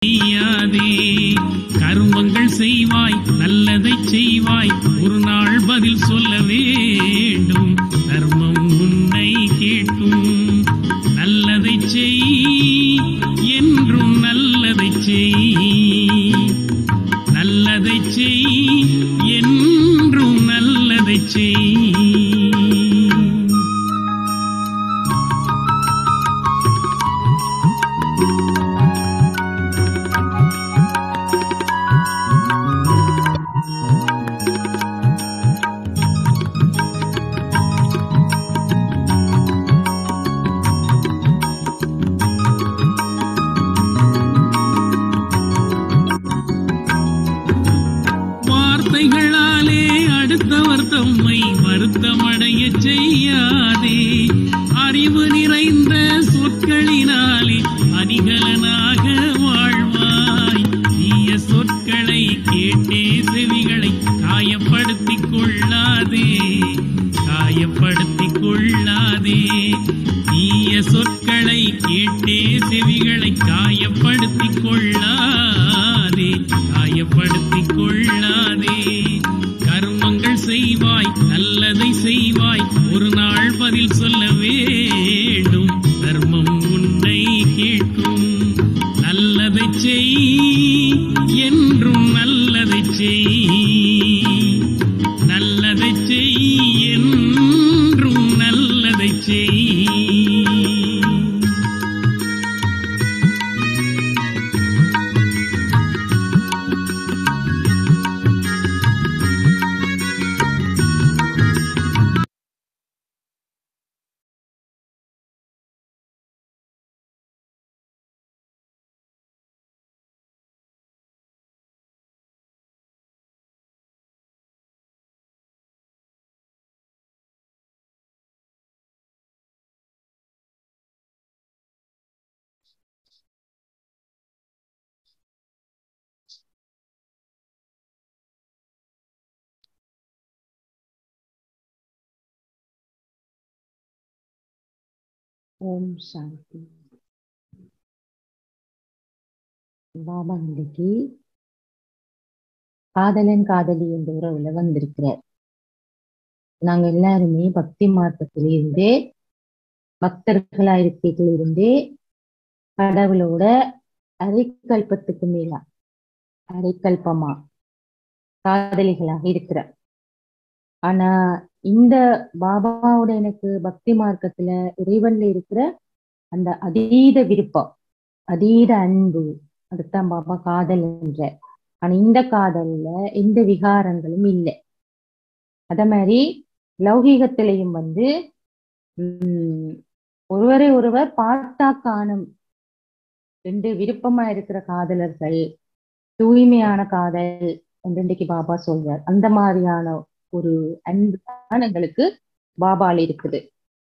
செய்யாதே கருமங்கள் செய்வாய் நல்லதை செய்வாய் ஒரு நாள் பதில் சொல்ல வேண்டும் தர்மம் உன்னை கேட்கும் நல்லதை செய் என்றும் நல்லதை செய் நல்லதை செய் என்றும் நல்லதை செய் வார்த்தைகளாலே அடுத்தவர் தம்மை வருத்தமடைய செய்யாதே அறிவு நிறைந்த சொற்களினாலே அணிகலனாக வாழ்வாய் தீய சொற்களை கேட்டே செவிகளை காயப்படுத்திக் கொள்ளாதே காயப்படுத்திக் கொள்ளாதே தீய சொற்களை கேட்டே செவிகளை காயப்படுத்திக் கொள்ளாதே காயப்படுத்திக் கொள்ளாதே கர்மங்கள் செய்வாய் நல்லதை செய்வாய் ஒரு நாள் பதில் சொல்ல வேண்டும் தர்மம் உன்னை கேட்கும் நல்லதை செய் என்றும் நல்லதை செய் நல்லதை செய் என்றும் நல்லதை செய் ஓம் சாந்தி பாபா இன்னைக்கு காதலன் காதலி என்ற உறவுல வந்திருக்கிறார் நாங்க எல்லாருமே பக்தி மார்க்கத்தில இருந்தே பக்தர்களா இருக்கைகள் இருந்தே கடவுளோட அரைக்கல்பத்துக்கு மேலா அரைக்கல்பமா காதலிகளாக இருக்கிறார் ஆனா இந்த பாபாவோட எனக்கு பக்தி மார்க்கத்துல இறைவன்ல இருக்கிற அந்த அதீத விருப்பம் அதீத அன்பு அதுதான் பாபா காதல் என்ற ஆனா இந்த காதல்ல எந்த விகாரங்களும் இல்லை அத மாதிரி லௌகீகத்திலையும் வந்து உம் ஒருவரை ஒருவர் பார்த்தா காணும் ரெண்டு விருப்பமா இருக்கிற காதலர்கள் தூய்மையான காதல் என்று இன்றைக்கு பாபா சொல்றார் அந்த மாதிரியான ஒரு அன்பு தான் எங்களுக்கு பாபால இருக்குது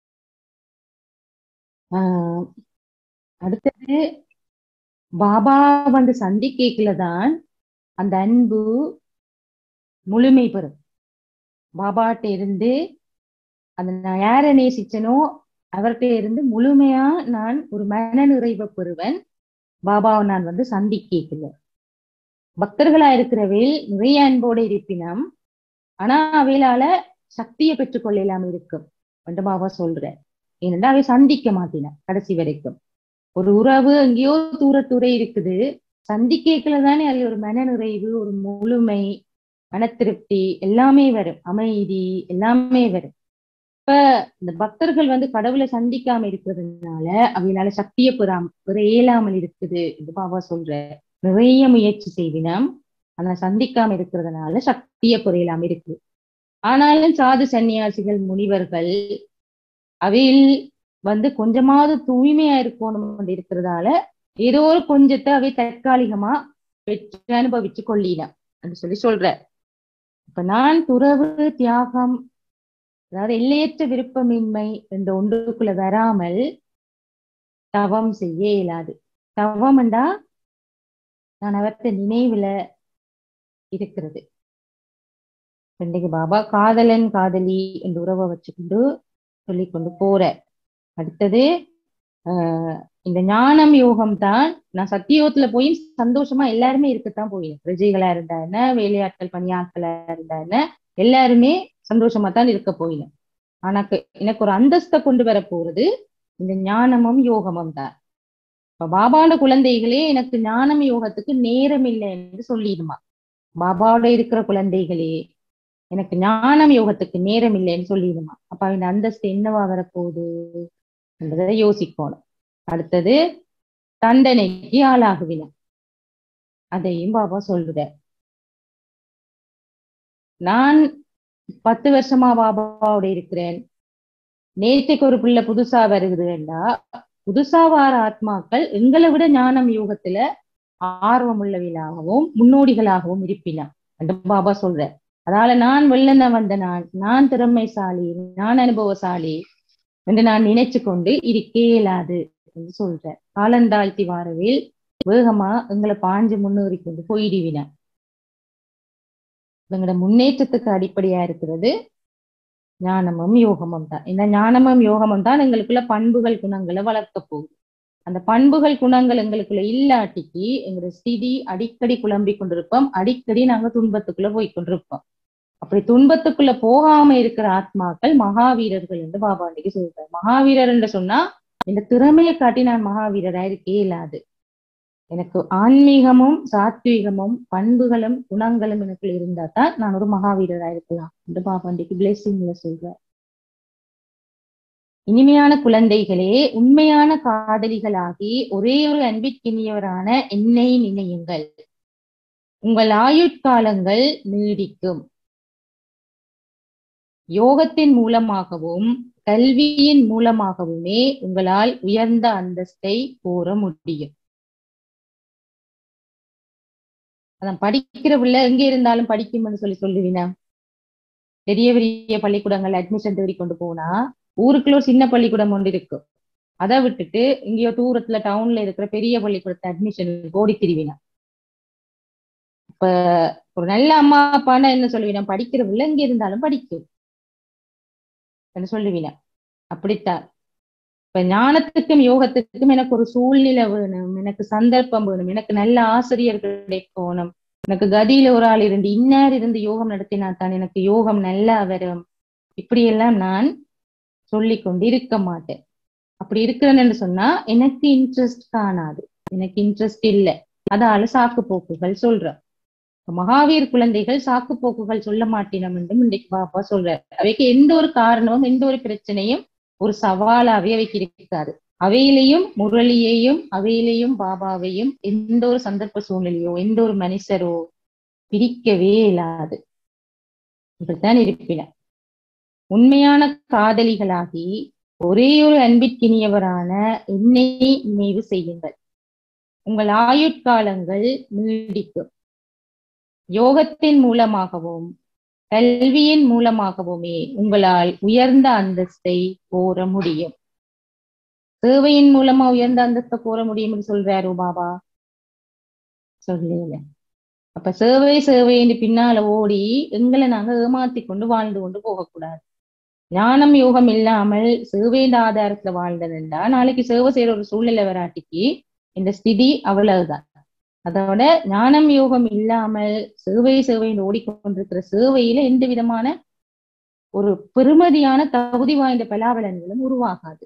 ஆஹ் அடுத்தது பாபா வந்து சந்திக்கல தான் அந்த அன்பு முழுமை பெறும் பாபாட்ட இருந்து அந்த நான் யாரை நேசிச்சனோ அவர்கிட்ட இருந்து முழுமையா நான் ஒரு மன நிறைவை பெறுவேன் பாபாவை நான் வந்து சந்திக்கல பக்தர்களா இருக்கிறவேல் நிறைய அன்போடு இருப்பினம் ஆனா அவையிலால சக்தியை பெற்றுக்கொள்ளலாம் இருக்கும் என்று பாபா சொல்ற ஏனென்றா அவை சந்திக்க மாட்டின கடைசி வரைக்கும் ஒரு உறவு எங்கேயோ தூரத்துறை இருக்குது சந்திக்கல தானே அதில் ஒரு மன நிறைவு ஒரு முழுமை மன திருப்தி எல்லாமே வரும் அமைதி எல்லாமே வரும் இப்ப இந்த பக்தர்கள் வந்து கடவுளை சந்திக்காம இருக்கிறதுனால அவையினால சக்தியை பெறாம பெற இயலாமல் இருக்குது என்று பாபா சொல்ற நிறைய முயற்சி செய்தினம் ஆனா சந்திக்காம இருக்கிறதுனால சக்திய குறையலாம் இருக்கு ஆனாலும் சாது சன்னியாசிகள் முனிவர்கள் அவையில் வந்து கொஞ்சமாவது தூய்மையா இருக்கணும் இருக்கிறதால ஏதோ ஒரு கொஞ்சத்தை அவை தற்காலிகமா பெற்று அனுபவிச்சு கொள்ளினான் அப்படின்னு சொல்லி சொல்ற இப்ப நான் துறவு தியாகம் அதாவது எல்லையற்ற விருப்பமின்மை என்ற ஒன்றுக்குள்ள வராமல் தவம் செய்ய இயலாது தவம்ண்டா நான் அவர்த்த நினைவுல இருக்கிறது இன்றைக்கு பாபா காதலன் காதலி என்ற உறவை வச்சுக்கொண்டு சொல்லி கொண்டு போற அடுத்தது ஆஹ் இந்த ஞானம் யோகம் தான் நான் சத்தியோகத்துல போய் சந்தோஷமா எல்லாருமே இருக்கத்தான் போயிடும் பிரஜைகளா இருந்தா என்ன வேலையாட்கள் பணியாட்களா இருந்தா என்ன எல்லாருமே சந்தோஷமா தான் இருக்க போயிடும் ஆனாக்கு எனக்கு ஒரு அந்தஸ்தை கொண்டு வர போறது இந்த ஞானமும் யோகமும் தான் இப்ப பாபாவோட குழந்தைகளே எனக்கு ஞானம் யோகத்துக்கு நேரம் இல்லை என்று சொல்லிடுமா பாபாவோட இருக்கிற குழந்தைகளே எனக்கு ஞானம் யோகத்துக்கு நேரம் இல்லைன்னு சொல்லிடுமா அப்ப இந்த அந்தஸ்து என்னவா வரப்போகுது என்பதை யோசிக்கணும் அடுத்தது தண்டனைக்கு ஆளாகுவின அதையும் பாபா சொல்லுற நான் பத்து வருஷமா பாபாவோட இருக்கிறேன் நேற்றுக்கு ஒரு பிள்ளை புதுசா வருகுதுன்னா புதுசா வார ஆத்மாக்கள் எங்களை விட ஞானம் யோகத்துல ஆர்வம் உள்ளவர்களாகவும் முன்னோடிகளாகவும் இருப்பினா என்று பாபா சொல்ற அதனால நான் வெள்ளன வந்த நான் நான் திறமைசாலி நான் அனுபவசாலி என்று நான் நினைச்சு கொண்டு இருக்கே இயலாது என்று சொல்ற காலந்தாழ்த்தி வாரவில் வேகமா எங்களை பாஞ்சு முன்னேறி கொண்டு போயிடுவின எங்களோட முன்னேற்றத்துக்கு அடிப்படையா இருக்கிறது ஞானமும் யோகமும் தான் இந்த ஞானமும் யோகமும் தான் எங்களுக்குள்ள பண்புகள் குணங்களை வளர்க்க போகுது அந்த பண்புகள் குணங்கள் எங்களுக்குள்ள இல்லாட்டிக்கு எங்களோட ஸ்திதி அடிக்கடி குழம்பி கொண்டிருப்போம் அடிக்கடி நாங்க துன்பத்துக்குள்ள போய் கொண்டிருப்போம் அப்படி துன்பத்துக்குள்ள போகாம இருக்கிற ஆத்மாக்கள் மகாவீரர்கள் என்று பாபா அன்னைக்கு சொல்றாரு மகாவீரர் என்று சொன்னா இந்த திறமையை காட்டி நான் மகாவீரரா இருக்கே இல்லாது எனக்கு ஆன்மீகமும் சாத்வீகமும் பண்புகளும் குணங்களும் எனக்குள்ள இருந்தா தான் நான் ஒரு மகாவீரரா இருக்கலாம் என்று பாபா அன்றைக்கு பிளெஸிங்ல சொல்றார் இனிமையான குழந்தைகளே உண்மையான காதலிகளாகி ஒரே ஒரு அன்பிற்கினியவரான என்னை நினையுங்கள் உங்கள் ஆயுட்காலங்கள் நீடிக்கும் யோகத்தின் மூலமாகவும் கல்வியின் மூலமாகவுமே உங்களால் உயர்ந்த அந்தஸ்தை கோர முடியும் அதான் படிக்கிற பிள்ளை எங்க இருந்தாலும் படிக்கும்னு சொல்லி சொல்லுவீனா பெரிய பெரிய பள்ளிக்கூடங்கள் அட்மிஷன் தேடி கொண்டு போனா ஊருக்குள்ள ஒரு சின்ன பள்ளிக்கூடம் ஒன்று இருக்கும் அதை விட்டுட்டு இங்கேயோ தூரத்துல டவுன்ல இருக்கிற பெரிய பள்ளிக்கூடத்தை அட்மிஷன் ஓடி திரிவினா இப்ப ஒரு நல்ல அம்மா அப்பான்னா என்ன சொல்லுவீனா படிக்கிற பிள்ளை எங்க இருந்தாலும் படிக்கும் சொல்லுவீனா அப்படித்தான் இப்ப ஞானத்துக்கும் யோகத்துக்கும் எனக்கு ஒரு சூழ்நிலை வேணும் எனக்கு சந்தர்ப்பம் வேணும் எனக்கு நல்ல ஆசிரியர்கள் கிடைக்கணும் எனக்கு கதியில ஒரு ஆள் இருந்து இன்னார் இருந்து யோகம் நடத்தினா தான் எனக்கு யோகம் நல்லா வரும் இப்படியெல்லாம் நான் சொல்லி கொண்டு இருக்க மாட்டேன் அப்படி இருக்கிறேன்னு சொன்னா எனக்கு இன்ட்ரெஸ்ட் காணாது எனக்கு இன்ட்ரெஸ்ட் இல்லை அதால சாக்கு போக்குகள் சொல்றேன் மகாவீர் குழந்தைகள் சாக்கு போக்குகள் சொல்ல மாட்டினோம் என்றும் இன்றைக்கு பாப்பா சொல்ற அவைக்கு எந்த ஒரு காரணமும் எந்த ஒரு பிரச்சனையும் ஒரு சவாலாவே அவைக்கு இருக்காது அவையிலையும் முரளியையும் அவையிலையும் பாபாவையும் எந்த ஒரு சந்தர்ப்ப சூழ்நிலையோ எந்த ஒரு மனுஷரோ பிரிக்கவே இயலாது இப்படித்தான் இருப்பின உண்மையான காதலிகளாகி ஒரே ஒரு அன்பிற்கினியவரான என்னை நினைவு செய்யுங்கள் உங்கள் ஆயுட்காலங்கள் நீடிக்கும் யோகத்தின் மூலமாகவும் கல்வியின் மூலமாகவுமே உங்களால் உயர்ந்த அந்தஸ்தை கோர முடியும் சேவையின் மூலமா உயர்ந்த அந்தஸ்தை கோர முடியும்னு சொல்றாரு பாபா சொல்லல அப்ப சேவை சேவைன்னு பின்னால ஓடி எங்களை நாங்க ஏமாத்தி கொண்டு வாழ்ந்து கொண்டு போகக்கூடாது ஞானம் யோகம் இல்லாமல் சேவையின் ஆதாரத்துல வாழ்ந்ததுண்டா நாளைக்கு சேவை செய்யற ஒரு சூழ்நிலை வராட்டிக்கு இந்த ஸ்திதி அவ்வளவுதான் அதோட ஞானம் யோகம் இல்லாமல் சேவை சேவைன்னு ஓடிக்கொண்டிருக்கிற சேவையில எந்த விதமான ஒரு பெருமதியான தகுதி வாய்ந்த பலாபலன்களும் உருவாகாது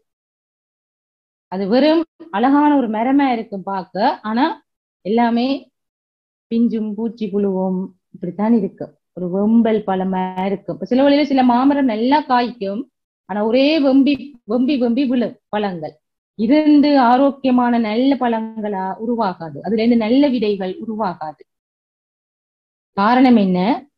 அது வெறும் அழகான ஒரு மரமா இருக்கும் பார்க்க ஆனா எல்லாமே பிஞ்சும் பூச்சி புழுவும் இப்படித்தான் இருக்கும் ஒரு வெம்பல் பழமா இருக்கும் இப்ப சில வழியில சில மாமரம் நல்லா காய்க்கும் ஆனா ஒரே வெம்பி வெம்பி வெம்பி விழு பழங்கள் இருந்து ஆரோக்கியமான நல்ல பழங்களா உருவாகாது அதுல இருந்து நல்ல விதைகள் உருவாகாது காரணம் என்ன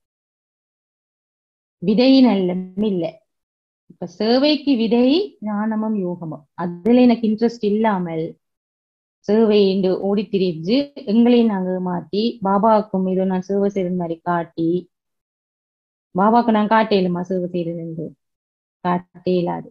விதை நல்லம் இல்லை இப்ப சேவைக்கு விதை ஞானமும் யோகமும் அதுல எனக்கு இன்ட்ரெஸ்ட் இல்லாமல் சேவை என்று ஓடி திரிஞ்சு எங்களையும் நாங்க மாத்தி பாபாவுக்கும் ஏதோ நான் சேவை செய்யற மாதிரி காட்டி பாபாவுக்கு நான் காட்டேலுமா சேவை செய்யறேன் காட்டே இல்லாது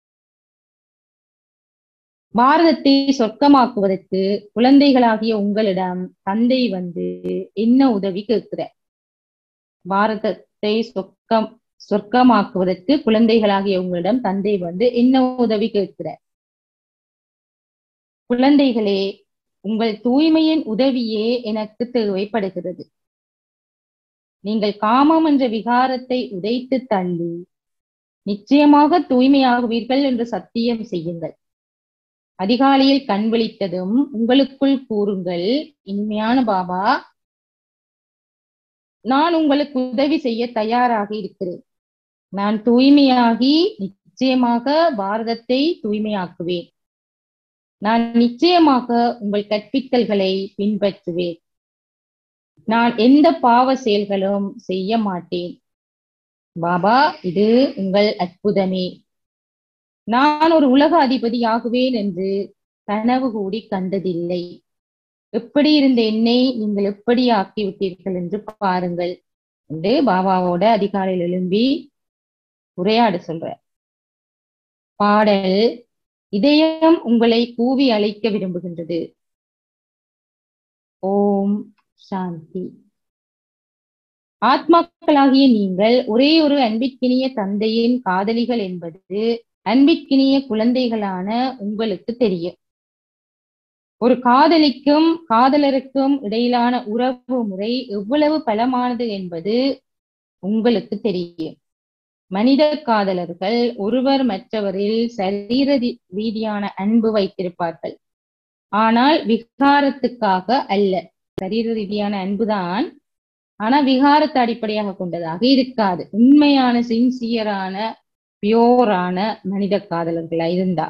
பாரதத்தை சொர்க்கமாக்குவதற்கு குழந்தைகளாகிய உங்களிடம் தந்தை வந்து என்ன உதவி கேட்கிற பாரதத்தை சொர்க்கம் சொர்க்கமாக்குவதற்கு குழந்தைகளாகிய உங்களிடம் தந்தை வந்து என்ன உதவி கேட்கிற குழந்தைகளே உங்கள் தூய்மையின் உதவியே எனக்கு தேவைப்படுகிறது நீங்கள் காமம் என்ற விகாரத்தை உதைத்து தள்ளி நிச்சயமாக தூய்மையாகுவீர்கள் என்று சத்தியம் செய்யுங்கள் அதிகாலையில் கண் விழித்ததும் உங்களுக்குள் கூறுங்கள் இனிமையான பாபா நான் உங்களுக்கு உதவி செய்ய தயாராக இருக்கிறேன் நான் தூய்மையாகி நிச்சயமாக பாரதத்தை தூய்மையாக்குவேன் நான் நிச்சயமாக உங்கள் கற்பித்தல்களை பின்பற்றுவேன் நான் எந்த பாவ செயல்களும் செய்ய மாட்டேன் பாபா இது உங்கள் அற்புதமே நான் ஒரு உலக அதிபதி ஆகுவேன் என்று கனவு கூடி கண்டதில்லை எப்படி இருந்த என்னை நீங்கள் எப்படி ஆக்கி விட்டீர்கள் என்று பாருங்கள் என்று பாபாவோட அதிகாலையில் எழும்பி உரையாட சொல்ற பாடல் இதயம் உங்களை கூவி அழைக்க விரும்புகின்றது ஓம் சாந்தி ஆத்மாக்களாகிய நீங்கள் ஒரே ஒரு அன்பிற்கினிய தந்தையின் காதலிகள் என்பது அன்பிற்கினிய குழந்தைகளான உங்களுக்கு தெரியும் ஒரு காதலிக்கும் காதலருக்கும் இடையிலான உறவு முறை எவ்வளவு பலமானது என்பது உங்களுக்கு தெரியும் மனித காதலர்கள் ஒருவர் மற்றவரில் சரீர ரீதியான அன்பு வைத்திருப்பார்கள் ஆனால் விகாரத்துக்காக அல்ல சரீர ரீதியான அன்புதான் ஆனா விகாரத்தை அடிப்படையாக கொண்டதாக இருக்காது உண்மையான சின்சியரான பியோரான மனித காதலர்களா இருந்தா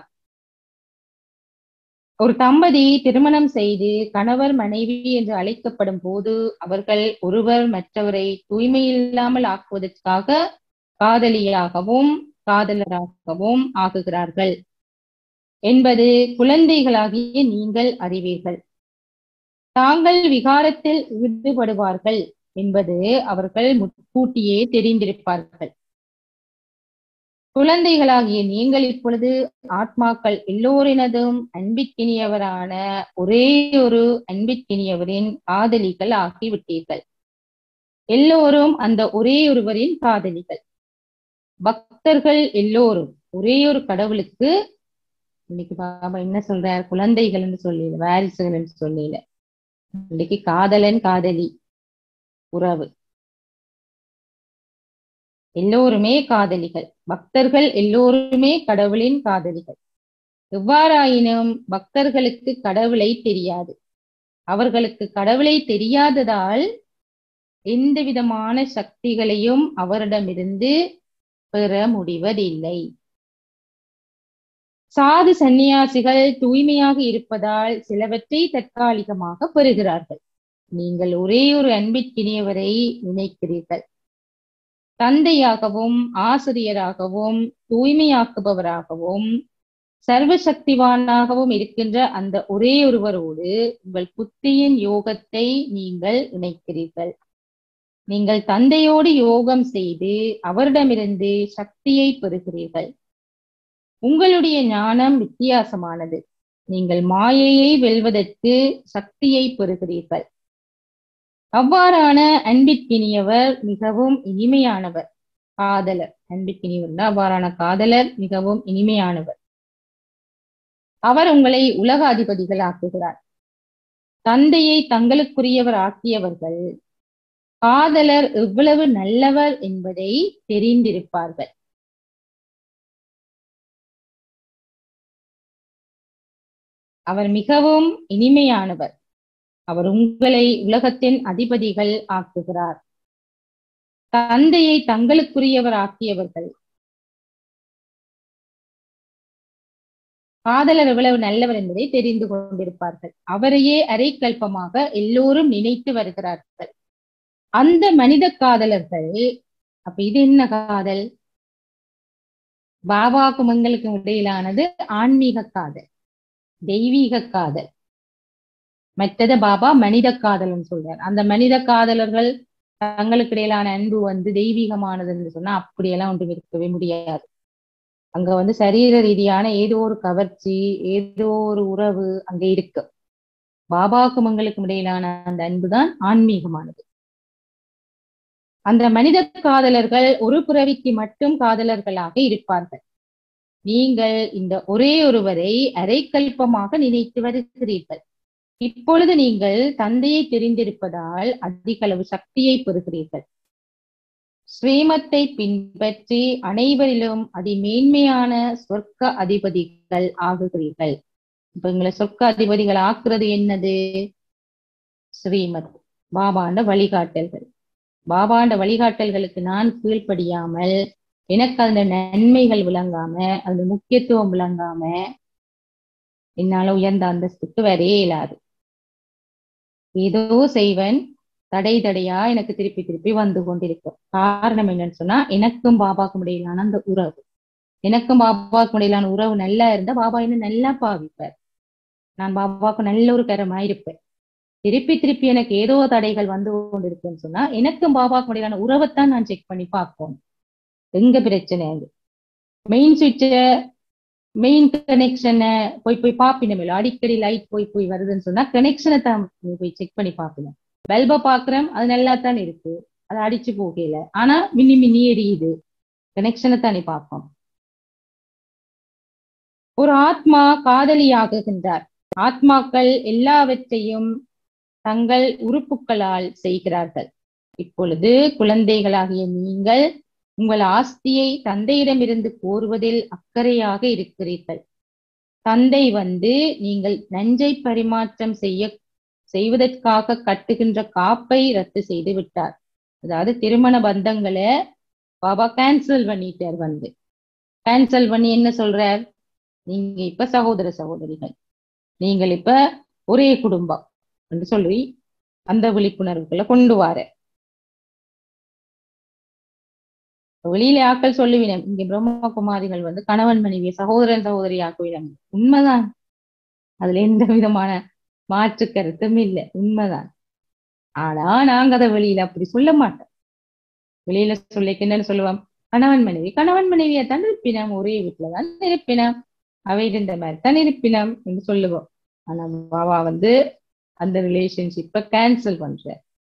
ஒரு தம்பதி திருமணம் செய்து கணவர் மனைவி என்று அழைக்கப்படும் போது அவர்கள் ஒருவர் மற்றவரை தூய்மையில்லாமல் ஆக்குவதற்காக காதலியாகவும் காதலராகவும் ஆகுகிறார்கள் என்பது குழந்தைகளாகிய நீங்கள் அறிவீர்கள் தாங்கள் விகாரத்தில் ஈடுபடுவார்கள் என்பது அவர்கள் முன்கூட்டியே தெரிந்திருப்பார்கள் குழந்தைகளாகிய நீங்கள் இப்பொழுது ஆத்மாக்கள் எல்லோரினதும் அன்பிற்கினியவரான ஒரே ஒரு அன்பிற்கினியவரின் காதலிகள் ஆகிவிட்டீர்கள் எல்லோரும் அந்த ஒரே ஒருவரின் காதலிகள் பக்தர்கள் எல்லோரும் ஒரே ஒரு கடவுளுக்கு இன்னைக்கு பாபா என்ன சொல்றார் குழந்தைகள் என்று சொல்லல வாரிசுகள் என்று சொல்லல இன்னைக்கு காதலன் காதலி உறவு எல்லோருமே காதலிகள் பக்தர்கள் எல்லோருமே கடவுளின் காதலிகள் எவ்வாறாயினும் பக்தர்களுக்கு கடவுளை தெரியாது அவர்களுக்கு கடவுளை தெரியாததால் எந்த விதமான சக்திகளையும் அவரிடமிருந்து பெற முடிவதில்லை சாது சந்நியாசிகள் தூய்மையாக இருப்பதால் சிலவற்றை தற்காலிகமாக பெறுகிறார்கள் நீங்கள் ஒரே ஒரு அன்பிற்கினியவரை நினைக்கிறீர்கள் தந்தையாகவும் ஆசிரியராகவும் தூய்மையாக்குபவராகவும் சர்வசக்திவானாகவும் இருக்கின்ற அந்த ஒரே ஒருவரோடு உங்கள் புத்தியின் யோகத்தை நீங்கள் இணைக்கிறீர்கள் நீங்கள் தந்தையோடு யோகம் செய்து அவரிடமிருந்து சக்தியை பெறுகிறீர்கள் உங்களுடைய ஞானம் வித்தியாசமானது நீங்கள் மாயையை வெல்வதற்கு சக்தியை பெறுகிறீர்கள் அவ்வாறான அன்பிற்கினியவர் மிகவும் இனிமையானவர் காதலர் அன்பிற்கினியவர் அவ்வாறான காதலர் மிகவும் இனிமையானவர் அவர் உங்களை உலக அதிபதிகள் ஆக்குகிறார் தந்தையை தங்களுக்குரியவர் ஆக்கியவர்கள் காதலர் எவ்வளவு நல்லவர் என்பதை தெரிந்திருப்பார்கள் அவர் மிகவும் இனிமையானவர் அவர் உங்களை உலகத்தின் அதிபதிகள் ஆக்குகிறார் தந்தையை தங்களுக்குரியவர் ஆக்கியவர்கள் காதலர் எவ்வளவு நல்லவர் என்பதை தெரிந்து கொண்டிருப்பார்கள் அவரையே அரைக்கல்பமாக எல்லோரும் நினைத்து வருகிறார்கள் அந்த மனித காதலர்கள் அப்ப இது என்ன காதல் பாபாக்கும் எங்களுக்கும் இடையிலானது ஆன்மீக காதல் தெய்வீக காதல் மற்றது பாபா மனித காதல்னு சொல்றார் அந்த மனித காதலர்கள் தங்களுக்கு இடையிலான அன்பு வந்து தெய்வீகமானதுன்னு சொன்னா அப்படியெல்லாம் ஒன்றும் இருக்கவே முடியாது அங்க வந்து சரீர ரீதியான ஏதோ ஒரு கவர்ச்சி ஏதோ ஒரு உறவு அங்க இருக்கு பாபாக்கும் எங்களுக்கும் இடையிலான அந்த அன்புதான் ஆன்மீகமானது அந்த மனித காதலர்கள் ஒரு புறவிக்கு மட்டும் காதலர்களாக இருப்பார்கள் நீங்கள் இந்த ஒரே ஒருவரை அரைக்கல்பமாக நினைத்து வருகிறீர்கள் இப்பொழுது நீங்கள் தந்தையை தெரிந்திருப்பதால் அதிக அளவு சக்தியை பெறுகிறீர்கள் ஸ்ரீமத்தை பின்பற்றி அனைவரிலும் அதிமேன்மையான சொர்க்க அதிபதிகள் ஆகுகிறீர்கள் இப்ப எங்களை சொர்க்க அதிபதிகள் ஆக்குறது என்னது ஸ்ரீமத் பாபாண்ட வழிகாட்டல்கள் பாபாண்ட வழிகாட்டல்களுக்கு நான் கீழ்ப்படியாமல் எனக்கு அந்த நன்மைகள் விளங்காம அந்த முக்கியத்துவம் விளங்காம என்னால உயர்ந்த அந்தஸ்துக்கு வரவே இயலாது ஏதோ செய்வன் தடை தடையா எனக்கு திருப்பி திருப்பி வந்து கொண்டிருக்கும் காரணம் என்னன்னு சொன்னா எனக்கும் பாபாக்கும் இடையிலான அந்த உறவு எனக்கும் பாபாவுக்கும் இடையிலான உறவு நல்லா இருந்தா பாபா என்ன நல்லா பாவிப்பார் நான் பாபாவுக்கு நல்ல ஒரு கரமா இருப்பேன் திருப்பி திருப்பி எனக்கு ஏதோ தடைகள் வந்து கொண்டிருக்குன்னு சொன்னா எனக்கும் பாபாவுக்கும் இடையிலான உறவைத்தான் நான் செக் பண்ணி பார்ப்போம் எங்க பிரச்சனை அது மெயின் சுவிட்ச மெயின் கனெக்ஷனை போய் போய் பாப்பினோம் அடிக்கடி லைட் போய் போய் வருதுன்னு சொன்னா கனெக்ஷனை தான் போய் செக் பண்ணி பாப்பினோம் பல்பை பாக்குறோம் அது நல்லா தான் இருக்கு அது அடிச்சு போகல ஆனா மின்னி மின்னி எரியுது கனெக்ஷனை தானே பார்ப்போம் ஒரு ஆத்மா காதலியாகுகின்றார் ஆத்மாக்கள் எல்லாவற்றையும் தங்கள் உறுப்புகளால் செய்கிறார்கள் இப்பொழுது குழந்தைகளாகிய நீங்கள் உங்கள் ஆஸ்தியை தந்தையிடமிருந்து கோருவதில் அக்கறையாக இருக்கிறீர்கள் தந்தை வந்து நீங்கள் நஞ்சை பரிமாற்றம் செய்ய செய்வதற்காக கட்டுகின்ற காப்பை ரத்து செய்து விட்டார் அதாவது திருமண பந்தங்களை பாபா கேன்சல் பண்ணிட்டார் வந்து கேன்சல் பண்ணி என்ன சொல்றார் நீங்க இப்ப சகோதர சகோதரிகள் நீங்கள் இப்ப ஒரே குடும்பம் என்று சொல்லி அந்த விழிப்புணர்வுக்குள்ள கொண்டு வார வெளியில ஆக்கள் சொல்லுவினம் இங்க பிரம்மகுமாரிகள் வந்து கணவன் மனைவியை சகோதரன் சகோதரி ஆக்குவினம் உண்மைதான் அதுல எந்த விதமான மாற்று கருத்தும் இல்லை உண்மைதான் ஆனா நாங்க அதை வெளியில அப்படி சொல்ல மாட்டோம் வெளியில சொல்லிக்க என்னன்னு சொல்லுவோம் கணவன் மனைவி கணவன் மனைவியை தான் இருப்பினம் ஒரே வீட்டுலதான் இருப்பினம் அவை இருந்த மாதிரி தான் இருப்பினம் என்று சொல்லுவோம் ஆனா பாபா வந்து அந்த ரிலேஷன்ஷிப்பை கேன்சல் பண்ற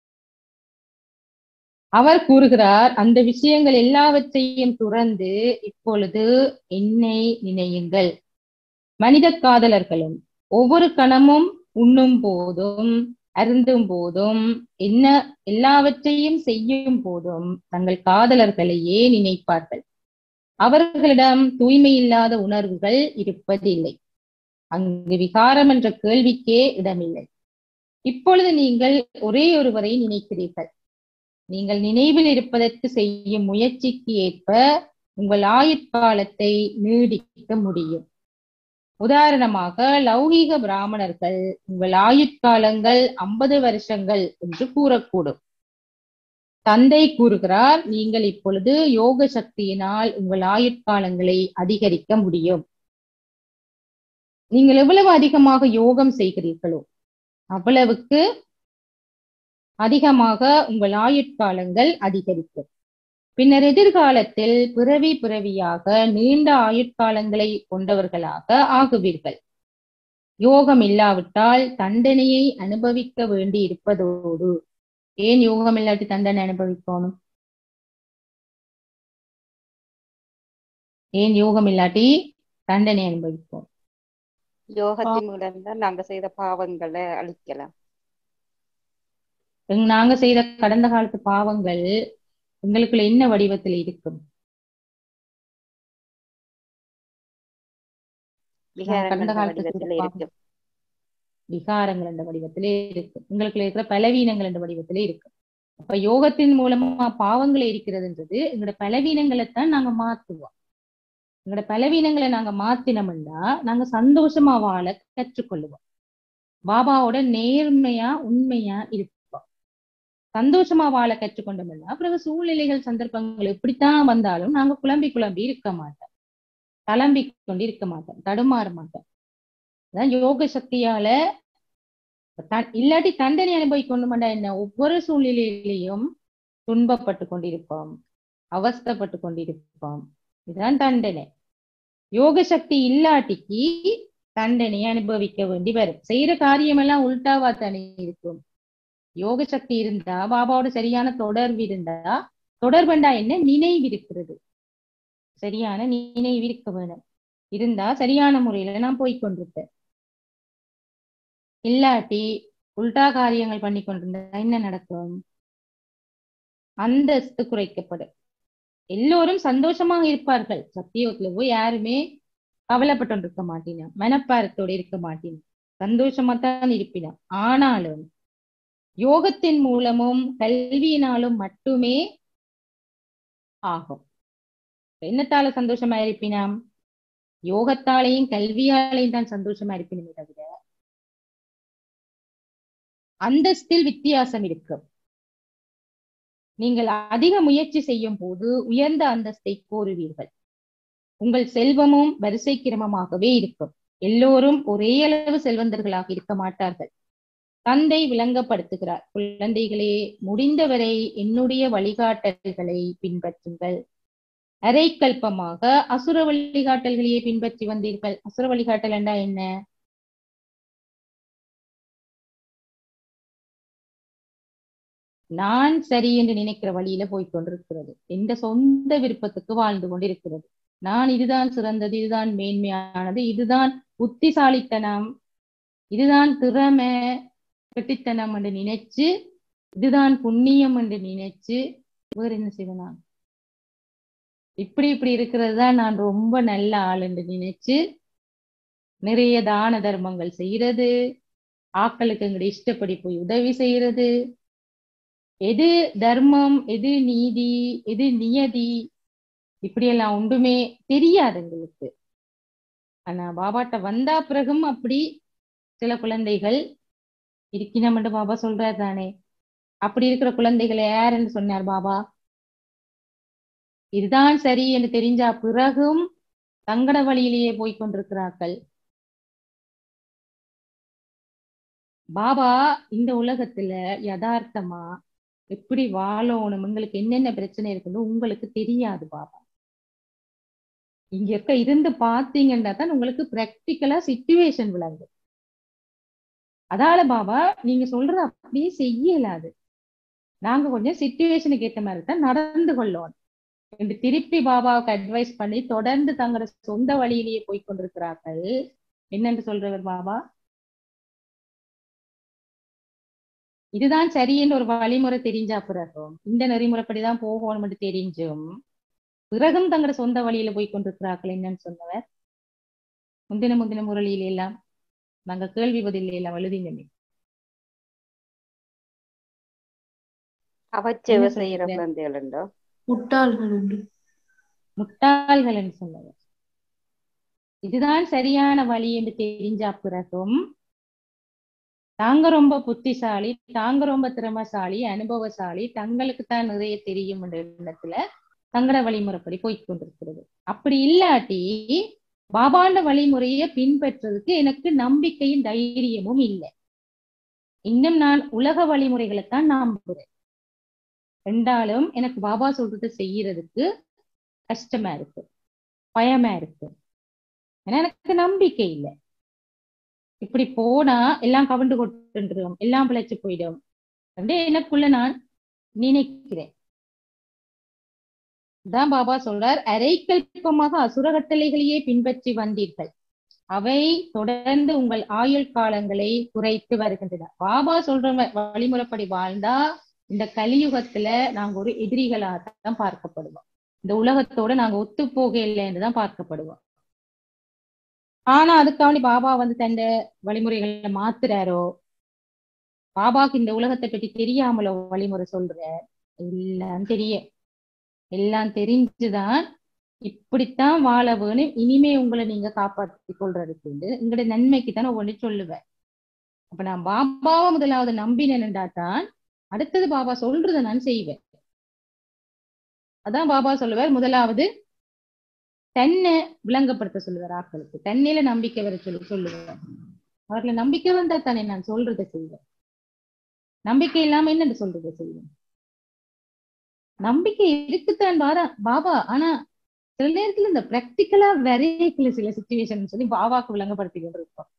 அவர் கூறுகிறார் அந்த விஷயங்கள் எல்லாவற்றையும் துறந்து இப்பொழுது என்னை நினையுங்கள் மனித காதலர்களும் ஒவ்வொரு கணமும் உண்ணும் போதும் அருந்தும் போதும் என்ன எல்லாவற்றையும் செய்யும் போதும் தங்கள் காதலர்களையே நினைப்பார்கள் அவர்களிடம் தூய்மை இல்லாத உணர்வுகள் இருப்பதில்லை அங்கு விகாரம் என்ற கேள்விக்கே இடமில்லை இப்பொழுது நீங்கள் ஒரே ஒருவரை நினைக்கிறீர்கள் நீங்கள் நினைவில் இருப்பதற்கு செய்யும் முயற்சிக்கு ஏற்ப உங்கள் ஆயுட்காலத்தை நீடிக்க முடியும் உதாரணமாக லௌகீக பிராமணர்கள் உங்கள் ஆயுட்காலங்கள் ஐம்பது வருஷங்கள் என்று கூறக்கூடும் தந்தை கூறுகிறார் நீங்கள் இப்பொழுது யோக சக்தியினால் உங்கள் ஆயுட்காலங்களை அதிகரிக்க முடியும் நீங்கள் எவ்வளவு அதிகமாக யோகம் செய்கிறீர்களோ அவ்வளவுக்கு அதிகமாக உங்கள் ஆயுட்காலங்கள் அதிகரிக்கும் பின்னர் எதிர்காலத்தில் பிறவி பிறவியாக நீண்ட ஆயுட்காலங்களை கொண்டவர்களாக ஆகுவீர்கள் யோகம் இல்லாவிட்டால் தண்டனையை அனுபவிக்க வேண்டி இருப்பதோடு ஏன் யோகம் இல்லாட்டி தண்டனை அனுபவிக்கணும் ஏன் யோகம் இல்லாட்டி தண்டனை அனுபவிப்போம் யோகத்தின் மூலம் தான் நாங்க செய்த பாவங்களை அழிக்கலாம் எங்க- நாங்க செய்த கடந்த காலத்து பாவங்கள் எங்களுக்குள்ள என்ன வடிவத்தில் இருக்கும் விகாரங்கள் கடந்த என்ற காலத்து வடிவத்துல செய்த இருக்கு விகாரங்கள் என்ற வடிவத்திலே இருக்கு உங்களுக்கு இருக்கிற பலவீனங்கள் என்ற வடிவத்திலே இருக்கு அப்ப யோகத்தின் மூலமா பாவங்கள் இருக்கிறதுன்றது எங்களோட பலவீனங்களைத்தான் நாங்க மாத்துவோம் எங்களோட பலவீனங்களை நாங்க மாத்தினோம்னா நாங்க சந்தோஷமா வாழ கற்றுக்கொள்ளுவோம் பாபாவோட நேர்மையா உண்மையா இருப்போம் சந்தோஷமா வாழ கற்றுக்கொண்டோம்னா பிறகு சூழ்நிலைகள் சந்தர்ப்பங்கள் எப்படித்தான் வந்தாலும் நாங்க குழம்பி குழம்பி இருக்க மாட்டோம் தளம்பி கொண்டு இருக்க மாட்டோம் தடுமாற மாட்டோம் அதான் யோக சக்தியால த- இல்லாட்டி தண்டனை அனுபவிக்கணுமெண்டா என்ன ஒவ்வொரு சூழ்நிலையிலையும் துன்பப்பட்டு கொண்டிருப்போம் அவஸ்தைப்பட்டு கொண்டிருப்போம் இதுதான் தண்டனை யோக சக்தி இல்லாட்டிக்கு தண்டனை அனுபவிக்க வேண்டி வரும் செய்யற காரியமெல்லாம் உல்டாவா தானே இருக்கும் யோக சக்தி இருந்தா பாபாவோட சரியான தொடர்பு இருந்தா தொடர்புண்டா என்ன நினைவு இருக்கிறது சரியான நினைவு இருக்க வேணும் இருந்தா சரியான முறையில நான் போய் கொண்டிருப்பேன் இல்லாட்டி உல்டா காரியங்கள் பண்ணி கொண்டிருந்தா என்ன நடக்கும் அந்தஸ்து குறைக்கப்படும் எல்லோரும் சந்தோஷமாக இருப்பார்கள் சத்தியோகத்துல போய் யாருமே கவலைப்பட்டு இருக்க மாட்டினா மனப்பாரத்தோட இருக்க மாட்டினா சந்தோஷமா தான் இருப்பினா ஆனாலும் யோகத்தின் மூலமும் கல்வியினாலும் மட்டுமே ஆகும் என்னத்தால சந்தோஷமா இருப்பினாம் யோகத்தாலையும் கல்வியாலையும் தான் சந்தோஷமா இருப்பினுமே தவிர அந்தஸ்தில் வித்தியாசம் இருக்கும் நீங்கள் அதிக முயற்சி செய்யும் போது உயர்ந்த அந்தஸ்தை கோருவீர்கள் உங்கள் செல்வமும் வரிசை கிரமமாகவே இருக்கும் எல்லோரும் ஒரே அளவு செல்வந்தர்களாக இருக்க மாட்டார்கள் தந்தை விளங்கப்படுத்துகிறார் குழந்தைகளே முடிந்தவரை என்னுடைய வழிகாட்டல்களை பின்பற்றுங்கள் அரைக்கல்பமாக அசுர வழிகாட்டல்களையே பின்பற்றி வந்தீர்கள் அசுர வழிகாட்டல் என்றா என்ன நான் சரி என்று நினைக்கிற வழியில போய்க் கொண்டிருக்கிறது எந்த சொந்த விருப்பத்துக்கு வாழ்ந்து கொண்டிருக்கிறது நான் இதுதான் சிறந்தது இதுதான் மேன்மையானது இதுதான் புத்திசாலித்தனம் இதுதான் திறமை கெட்டித்தனம் என்று நினைச்சு இதுதான் புண்ணியம் என்று நினைச்சு வேற என்ன செய்வேன் இப்படி இப்படி இருக்கிறது தான் நான் ரொம்ப நல்ல ஆள் என்று நினைச்சு நிறைய தான தர்மங்கள் செய்யறது ஆக்களுக்கு எங்களுடைய இஷ்டப்படி போய் உதவி செய்யறது எது தர்மம் எது நீதி எது நியதி இப்படியெல்லாம் ஒன்றுமே தெரியாது எங்களுக்கு ஆனா பாபாட்ட வந்தா பிறகும் அப்படி சில குழந்தைகள் இருக்கணும்னு பாபா சொல்றாரு தானே அப்படி இருக்கிற குழந்தைகளை யாருன்னு சொன்னார் பாபா இதுதான் சரி என்று தெரிஞ்சா பிறகும் தங்கட வழியிலேயே போய் கொண்டிருக்கிறார்கள் பாபா இந்த உலகத்துல யதார்த்தமா எப்படி வாழணும் உங்களுக்கு என்னென்ன பிரச்சனை இருக்குன்னு உங்களுக்கு தெரியாது பாபா இங்க இருக்க இருந்து பாத்தீங்கன்னா தான் உங்களுக்கு பிராக்டிக்கலா சிச்சுவேஷன் விளங்கும் அதால பாபா நீங்க சொல்றது அப்படியே செய்யலாது நாங்க கொஞ்சம் சிச்சுவேஷனுக்கு ஏத்த மாதிரி தான் நடந்து கொள்ளணும் என்று திருப்பி பாபாவுக்கு அட்வைஸ் பண்ணி தொடர்ந்து தங்களோட சொந்த வழியிலேயே போய் கொண்டிருக்கிறார்கள் என்னென்று சொல்றவர் பாபா இதுதான் சரியென்று ஒரு வழிமுறை தெரிஞ்சா பிறகும் இந்த நெறிமுறைப்படிதான் போகணும் என்று தெரிஞ்சும் பிறகும் தங்களோட சொந்த வழியில போய் கொண்டிருக்கிறார்கள் என்னன்னு சொன்னவர் முந்தின முந்தின முரளியில எல்லாம் நாங்க கேள்வி பதில எல்லாம் எழுதிங்க அவச்சேவை என்ன செய்யற சொல்றீங்க? குழந்தைகள் உண்டோ முட்டாள்கள் உண்டு முட்டாள்கள் என்று சொன்னவர் இதுதான் சரியான வழி என்று தெரிஞ்ச பிறகும் தாங்க ரொம்ப புத்திசாலி தாங்க ரொம்ப திறமசாலி அனுபவசாலி தங்களுக்கு தான் நிறைய தெரியும் என்ற எண்ணத்துல தங்கட வழிமுறைப்படி போய்க் கொண்டிருக்கிறது அப்படி இல்லாட்டி பாபாண்ட வழிமுறையை பின்பற்றுறதுக்கு எனக்கு நம்பிக்கையும் தைரியமும் இல்லை இன்னும் நான் உலக வழிமுறைகளைத்தான் நம்புறேன் ரெண்டாலும் எனக்கு பாபா சொல்றதை செய்யறதுக்கு கஷ்டமா இருக்கு பயமா இருக்கு ஏன்னா எனக்கு நம்பிக்கை இல்லை இப்படி போனா எல்லாம் கவிண்டு கொட்டுன்றோம் எல்லாம் பிழைச்சு போயிடும் அப்படியே எனக்குள்ள நான் நினைக்கிறேன் தான் பாபா சொல்றார் அரைக்கல்பமாக அசுர கட்டளைகளையே பின்பற்றி வந்தீர்கள் அவை தொடர்ந்து உங்கள் ஆயுள் காலங்களை குறைத்து வருகின்றன பாபா சொல்ற வ- வழிமுறைப்படி வாழ்ந்தா இந்த கலியுகத்துல நாங்க ஒரு எதிரிகளாகத்தான் பார்க்கப்படுவோம் இந்த உலகத்தோட நாங்க ஒத்து போக இல்லை என்றுதான் பார்க்கப்படுவோம் ஆனா அதுக்காண்டி பாபா வந்து தந்த வழிமுறைகளை மாத்துறாரோ பாபாக்கு இந்த உலகத்தை பற்றி தெரியாமலோ வழிமுறை சொல்ற எல்லாம் தெரிய எல்லாம் தெரிஞ்சுதான் இப்படித்தான் வாழ வேணும் இனிமே உங்களை நீங்க காப்பாற்றி கொள்றதுக்கு உங்களுடைய நன்மைக்கு தான் ஒவ்வொன்று சொல்லுவேன் அப்ப நான் பாபாவை முதலாவது நம்பினேன்டா தான் அடுத்தது பாபா சொல்றதை நான் செய்வேன் அதான் பாபா சொல்லுவார் முதலாவது தன்னை விளங்கப்படுத்த சொல்லுவார் ஆட்களுக்கு தன்னில நம்பிக்கை வர சொல்லி சொல்லுவார் அவர்களை நம்பிக்கை வந்தா தானே நான் சொல்றதை செய்வேன் நம்பிக்கை இல்லாம என்னன்னு சொல்றதை செய்வேன் நம்பிக்கை இருக்குத்தான் பாரா பாபா ஆனா சில நேரத்துல இந்த பிராக்டிக்கலா வரைக்கல சில சுச்சுவேஷன் சொல்லி பாபாக்கு விளங்கப்படுத்தி கொண்டிருக்கோம்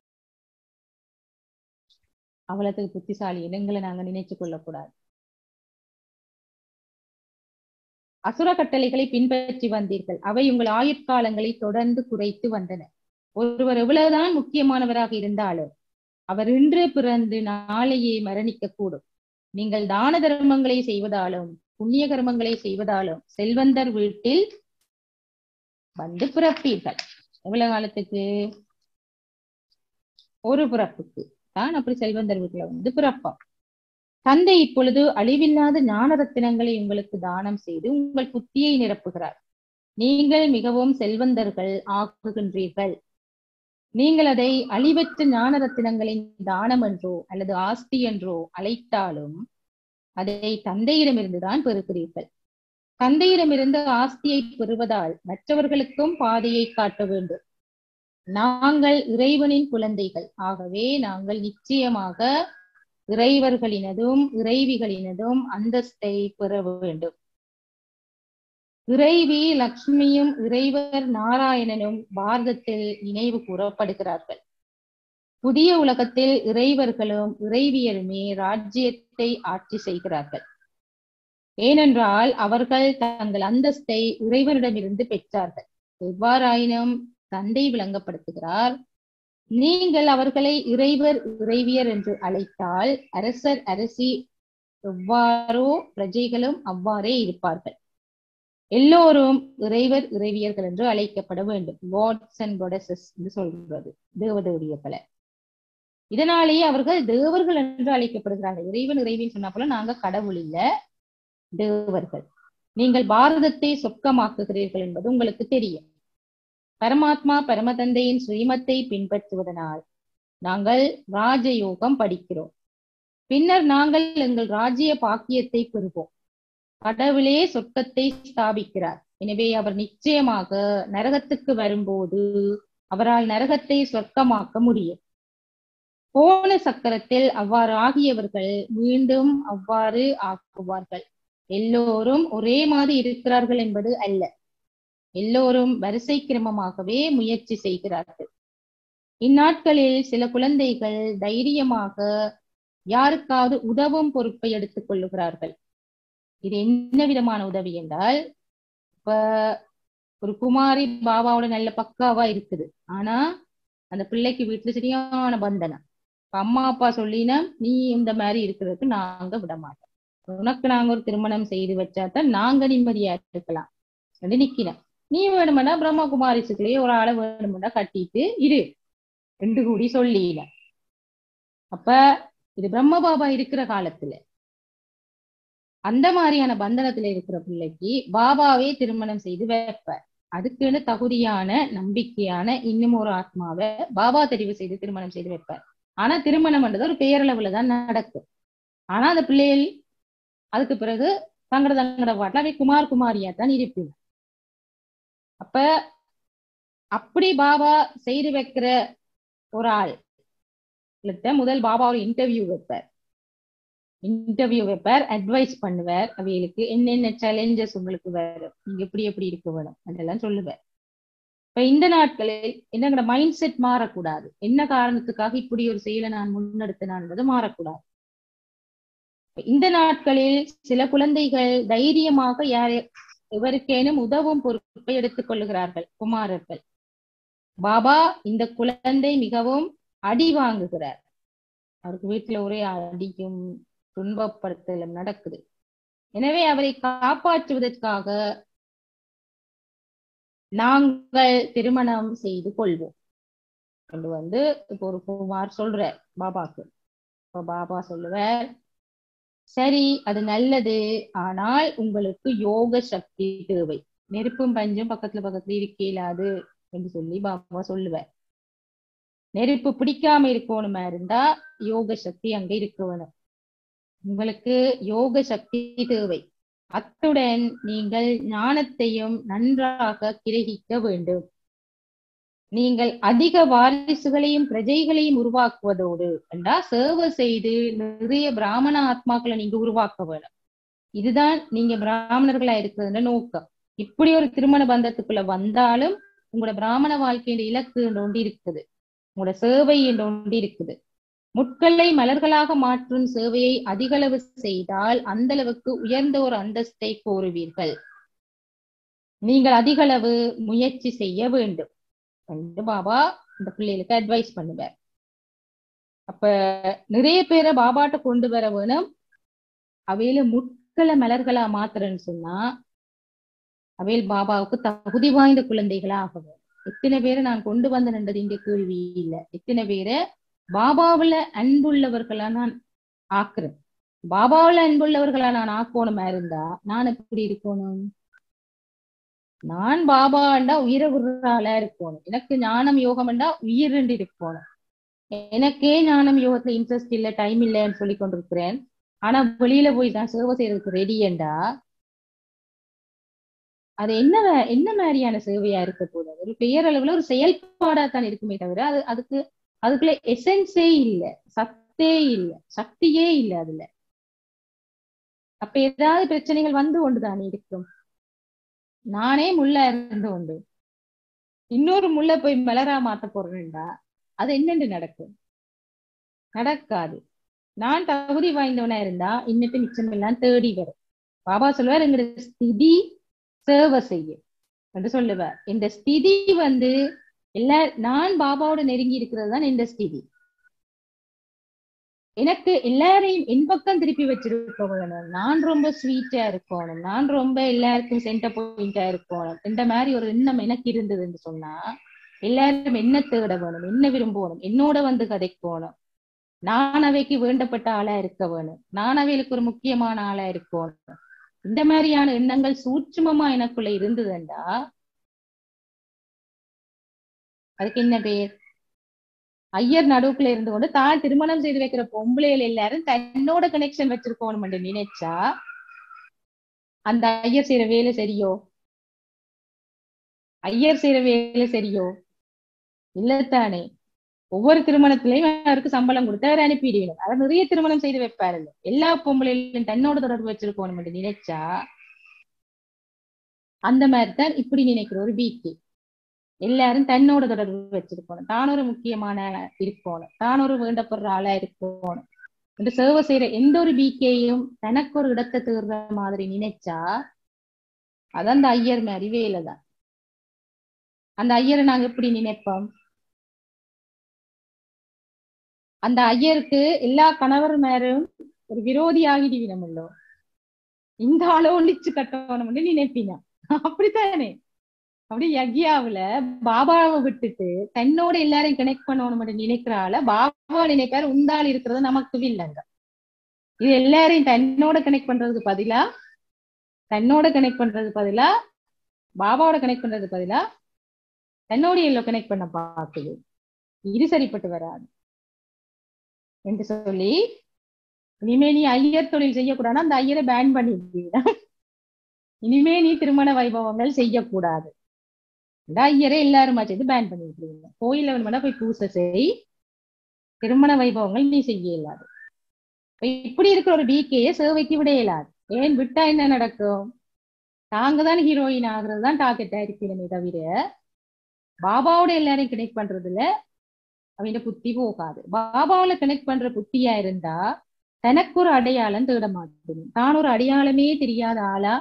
அவ்வளவுக்கு புத்திசாலி இடங்களை நாங்க நினைச்சு கொள்ளக்கூடாது அசுர கட்டளைகளை பின்பற்றி வந்தீர்கள் அவை உங்கள் ஆயுட்காலங்களை தொடர்ந்து குறைத்து வந்தன ஒருவர் எவ்வளவுதான் முக்கியமானவராக இருந்தாலும் அவர் இன்று பிறந்து நாளையே மரணிக்க கூடும் நீங்கள் தான தர்மங்களை செய்வதாலும் புண்ணிய கர்மங்களை செய்வதாலும் செல்வந்தர் வீட்டில் வந்து பிறப்பீர்கள் எவ்வளவு காலத்துக்கு ஒரு பிறப்புக்கு தான் அப்படி செல்வந்தர் வீட்டுல வந்து பிறப்போம் தந்தை இப்பொழுது அழிவில்லாத ஞான ரத்தினங்களை உங்களுக்கு தானம் செய்து உங்கள் புத்தியை நிரப்புகிறார் நீங்கள் மிகவும் செல்வந்தர்கள் ஆக்குகின்றீர்கள் நீங்கள் அதை அழிவற்ற ஞான ரத்தினங்களின் தானம் என்றோ அல்லது ஆஸ்தி என்றோ அழைத்தாலும் அதை தந்தையிடமிருந்துதான் பெறுகிறீர்கள் தந்தையிடமிருந்து ஆஸ்தியை பெறுவதால் மற்றவர்களுக்கும் பாதையை காட்ட வேண்டும் நாங்கள் இறைவனின் குழந்தைகள் ஆகவே நாங்கள் நிச்சயமாக இறைவர்களினதும் இறைவிகளினதும் அந்தஸ்தை பெற வேண்டும் இறைவி லக்ஷ்மியும் இறைவர் நாராயணனும் பாரதத்தில் நினைவு கூறப்படுகிறார்கள் புதிய உலகத்தில் இறைவர்களும் இறைவியருமே ராஜ்யத்தை ஆட்சி செய்கிறார்கள் ஏனென்றால் அவர்கள் தங்கள் அந்தஸ்தை இறைவனிடமிருந்து பெற்றார்கள் எவ்வாறாயினும் தந்தை விளங்கப்படுத்துகிறார் நீங்கள் அவர்களை இறைவர் இறைவியர் என்று அழைத்தால் அரசர் அரசி எவ்வாறோ பிரஜைகளும் அவ்வாறே இருப்பார்கள் எல்லோரும் இறைவர் இறைவியர்கள் என்று அழைக்கப்பட வேண்டும் காட்ஸ் அண்ட் goddesses என்று சொல்கிறது தேவதேவியர்களை இதனாலேயே அவர்கள் தேவர்கள் என்று அழைக்கப்படுகிறார்கள் இறைவன் இறைவின்னு சொன்னா போல நாங்க கடவுள் இல்ல தேவர்கள் நீங்கள் பாரதத்தை சொர்க்கமாக்குகிறீர்கள் என்பது உங்களுக்கு தெரியும் பரமாத்மா பரமதந்தையின் ஸ்ரீமத்தை பின்பற்றுவதனால் நாங்கள் ராஜயோகம் படிக்கிறோம் பின்னர் நாங்கள் எங்கள் ராஜ்ய பாக்கியத்தை பெறுவோம் கடவுளே சொர்க்கத்தை ஸ்தாபிக்கிறார் எனவே அவர் நிச்சயமாக நரகத்துக்கு வரும்போது அவரால் நரகத்தை சொர்க்கமாக்க முடியும் போன சக்கரத்தில் அவ்வாறு ஆகியவர்கள் மீண்டும் அவ்வாறு ஆக்குவார்கள் எல்லோரும் ஒரே மாதிரி இருக்கிறார்கள் என்பது அல்ல எல்லோரும் வரிசை கிரமமாகவே முயற்சி செய்கிறார்கள் இந்நாட்களில் சில குழந்தைகள் தைரியமாக யாருக்காவது உதவும் பொறுப்பை எடுத்துக் கொள்ளுகிறார்கள் இது என்ன விதமான உதவி என்றால் இப்ப ஒரு குமாரி பாபாவோட நல்ல பக்காவா இருக்குது ஆனா அந்த பிள்ளைக்கு வீட்டுல சரியான பந்தனம் இப்ப அம்மா அப்பா சொல்லினா நீ இந்த மாதிரி இருக்கிறதுக்கு நாங்க விட மாட்டோம் உனக்கு நாங்க ஒரு திருமணம் செய்து வச்சாதான் நாங்க நிம்மதியா இருக்கலாம் சொல்லி நிக்கிறேன் நீ வேணுமெண்டா பிரம்மகுமாரிசுக்குள்ளேயே ஒரு ஆளை வேணுமெண்டா கட்டிட்டு இரு ரெண்டு கூடி சொல்லின அப்ப இது பிரம்ம பாபா இருக்கிற காலத்துல அந்த மாதிரியான பந்தனத்துல இருக்கிற பிள்ளைக்கு பாபாவே திருமணம் செய்து வைப்பார் அதுக்குன்னு தகுதியான நம்பிக்கையான இன்னும் ஒரு ஆத்மாவை பாபா தெரிவு செய்து திருமணம் செய்து வைப்பார் ஆனா திருமணம்ன்றது ஒரு பேரளவுல தான் நடக்கும் ஆனா அந்த பிள்ளைகள் அதுக்கு பிறகு தங்கட தங்கட பாட்டுல அவை குமார் குமாரியா தான் இருப்பீங்க அப்ப அப்படி பாபா செய்து வைக்கிற ஒரு ஆள் இல்லத்த முதல் பாபா ஒரு இன்டர்வியூ வைப்பார் இன்டர்வியூ வைப்பார் அட்வைஸ் பண்ணுவார் அவைகளுக்கு என்னென்ன சேலஞ்சஸ் உங்களுக்கு வரும் நீங்க எப்படி எப்படி இருக்க வேணும் அதெல்லாம் சொல்லுவார் இப்ப இந்த நாட்களில் என்னங்கட மைண்ட் செட் மாறக்கூடாது என்ன காரணத்துக்காக இப்படி ஒரு செயலை நான் முன்னெடுத்தனான்றது மாறக்கூடாது இந்த நாட்களில் சில குழந்தைகள் தைரியமாக யார் எவருக்கேனும் உதவும் பொறுப்பை எடுத்துக் கொள்ளுகிறார்கள் குமாரர்கள் பாபா இந்த குழந்தை மிகவும் அடி வாங்குகிறார் அவருக்கு வீட்டுல ஒரே அடிக்கும் துன்பப்படுத்தலும் நடக்குது எனவே அவரை காப்பாற்றுவதற்காக நாங்கள் திருமணம் செய்து கொள்வோம் என்று வந்து இப்போ ஒரு குமார் சொல்ற பாபாக்கு இப்ப பாபா சொல்லுவார் சரி அது நல்லது ஆனால் உங்களுக்கு யோக சக்தி தேவை நெருப்பும் பஞ்சும் பக்கத்துல பக்கத்துல இருக்க இயலாது என்று சொல்லி பாபா சொல்லுவார் நெருப்பு பிடிக்காம இருக்கணுமா இருந்தா யோக சக்தி அங்க இருக்க வேணும் உங்களுக்கு யோக சக்தி தேவை அத்துடன் நீங்கள் ஞானத்தையும் நன்றாக கிரகிக்க வேண்டும் நீங்கள் அதிக வாரிசுகளையும் பிரஜைகளையும் உருவாக்குவதோடு என்றா சேவை செய்து நிறைய பிராமண ஆத்மாக்களை நீங்க உருவாக்க வேணும் இதுதான் நீங்க பிராமணர்களா இருக்கிறதுன்ற நோக்கம் இப்படி ஒரு திருமண பந்தத்துக்குள்ள வந்தாலும் உங்களோட பிராமண வாழ்க்கையின் இலக்கு என்று ஒன்று இருக்குது உங்களோட சேவை என்று ஒன்று இருக்குது முட்களை மலர்களாக மாற்றும் சேவையை அதிகளவு செய்தால் அந்த அளவுக்கு உயர்ந்த ஒரு அந்தஸ்தை கோருவீர்கள் நீங்கள் அதிகளவு முயற்சி செய்ய வேண்டும் என்று பாபா இந்த பிள்ளைகளுக்கு அட்வைஸ் பண்ணுவார் அப்ப நிறைய பேரை பாபாட்ட கொண்டு வர வேணும் அவையில முட்கள மலர்களா மாத்திரன்னு சொன்னா அவையில் பாபாவுக்கு தகுதி வாய்ந்த குழந்தைகளா ஆக வேணும் எத்தனை பேரை நான் கொண்டு வந்து நின்றது இங்க கேள்வி இல்ல எத்தனை பேரை பாபாவுல அன்புள்ளவர்களா நான் ஆக்குறேன் பாபாவுல அன்புள்ளவர்களா நான் ஆக்கணுமா இருந்தா நான் எப்படி இருக்கணும் நான் பாபாண்டா உயிரை விடுறாளா இருக்கணும் எனக்கு ஞானம் யோகம்ண்டா உயிர் இருக்கணும் எனக்கே ஞானம் யோகத்துல இன்ட்ரெஸ்ட் இல்ல டைம் இல்லைன்னு சொல்லி கொண்டிருக்கிறேன் ஆனா வெளியில போய் தான் சேவை செய்யறதுக்கு ரெடியண்டா அது என்ன வே- என்ன மாதிரியான சேவையா இருக்க போகுது ஒரு பெயரளவுல ஒரு செயல்பாடா தான் இருக்குமே தவிர அது அதுக்கு அதுக்குள்ள எசன்ஸே இல்ல சத்தே இல்ல சக்தியே இல்ல அதுல அப்ப ஏதாவது பிரச்சனைகள் வந்து கொண்டுதானே இருக்கும் நானே முள்ளா இருந்து கொண்டு இன்னொரு முள்ள போய் மலரா மாத்த போறேன்டா அது என்னென்று நடக்கும் நடக்காது நான் தகுதி வாய்ந்தவனா இருந்தா இன்னட்டு மிச்சம் எல்லாம் தேடி வரும் பாபா சொல்லுவார் எங்க ஸ்திதி சேவை செய்ய என்று சொல்லுவார் இந்த ஸ்திதி வந்து எல்லா நான் பாபாவோட நெருங்கி இருக்கிறது தான் இந்த ஸ்திதி எனக்கு எல்லாரையும் என் பக்கம் திருப்பி வச்சிருக்க வேணும் நான் ரொம்ப ஸ்வீட்டா இருக்கணும் நான் ரொம்ப எல்லாருக்கும் சென்டர் பாயிண்டா இருக்கணும் இந்த மாதிரி ஒரு எண்ணம் எனக்கு இருந்ததுன்னு சொன்னா எல்லாரும் என்ன தேட வேணும் என்ன விரும்பணும் என்னோட வந்து கதைக்கணும் நான் அவைக்கு வேண்டப்பட்ட ஆளா இருக்க வேணும் நான் அவைகளுக்கு ஒரு முக்கியமான ஆளா இருக்கணும் இந்த மாதிரியான எண்ணங்கள் சூட்சுமமா எனக்குள்ள இருந்ததுண்டா அதுக்கு என்ன பேர் ஐயர் நடுவுக்குள்ள இருந்து கொண்டு தான் திருமணம் செய்து வைக்கிற பொம்பளைகள் எல்லாரும் தன்னோட கனெக்ஷன் வச்சிருக்கணும் நினைச்சா அந்த ஐயர் செய்யற வேலை சரியோ ஐயர் செய்யற வேலை சரியோ இல்லத்தானே ஒவ்வொரு திருமணத்திலையும் அவருக்கு சம்பளம் கொடுத்து அவர் அனுப்பிடுவீங்க அவர் நிறைய திருமணம் செய்து வைப்பாரு எல்லா பொம்பளைகளும் தன்னோட தொடர்பு வச்சிருக்கணும் நினைச்சா அந்த மாதிரி தான் இப்படி நினைக்கிற ஒரு பிகே எல்லாரும் தன்னோட தொடர்பு வச்சிருக்கணும் தான் ஒரு முக்கியமான இருக்கணும் தான் ஒரு வேண்டப்படுற ஆளா இருக்கணும் இந்த சேவை செய்யற எந்த ஒரு பிகேயும் தனக்கு ஒரு இடத்தை தேர்ற மாதிரி நினைச்சா அது அந்த ஐயர் மாதிரி வேலை தான் அந்த ஐயரை நாங்க எப்படி நினைப்போம் அந்த ஐயருக்கு எல்லா கணவர் மேரும் ஒரு விரோதி ஆகிடுவினமல்லோ இந்த ஆளோ ஒழிச்சு கட்டணும்னு நினைப்பீங்க அப்படித்தானே அப்படி யக்யாவுல பாபாவை விட்டுட்டு தன்னோட எல்லாரையும் கனெக்ட் பண்ணணும்னு நினைக்கிற ஆள பாபா நினைப்பாரு உந்தாள் இருக்கிறது நமக்கு இல்லைங்க இது எல்லாரையும் தன்னோட கனெக்ட் பண்றதுக்கு பதிலா தன்னோட கனெக்ட் பண்றது பதிலா பாபாவோட கனெக்ட் பண்றது பதிலா தன்னோட எல்லோ கனெக்ட் பண்ண பாக்குது இது சரிப்பட்டு வராது என்று சொல்லி இனிமே நீ ஐயர் தொழில் செய்யக்கூடாதுன்னா அந்த ஐயரை பேன் பண்ணிடுவீங்க இனிமே நீ திருமண வைபவங்கள் செய்யக்கூடாது இந்த ஐயரை எல்லாருமா சேர்ந்து பேன் பண்ணி விட்டுருவீங்க கோயில வேணுமெண்டா போய் பூசை செய் திருமண வைபவங்கள் நீ செய்ய இயலாது இப்ப இப்படி இருக்கிற ஒரு பிகேய சேவைக்கு விட இயலாது ஏன் விட்டா என்ன நடக்கும் தாங்க தான் ஹீரோயின் ஆகுறது தான் டார்கெட்டா இருக்கணுமே தவிர பாபாவோட எல்லாரையும் கனெக்ட் பண்றதுல அவங்க புத்தி போகாது பாபாவில கனெக்ட் பண்ற புத்தியா இருந்தா தனக்கு ஒரு அடையாளம் தேட மாட்டேன் தான் ஒரு அடையாளமே தெரியாத ஆளா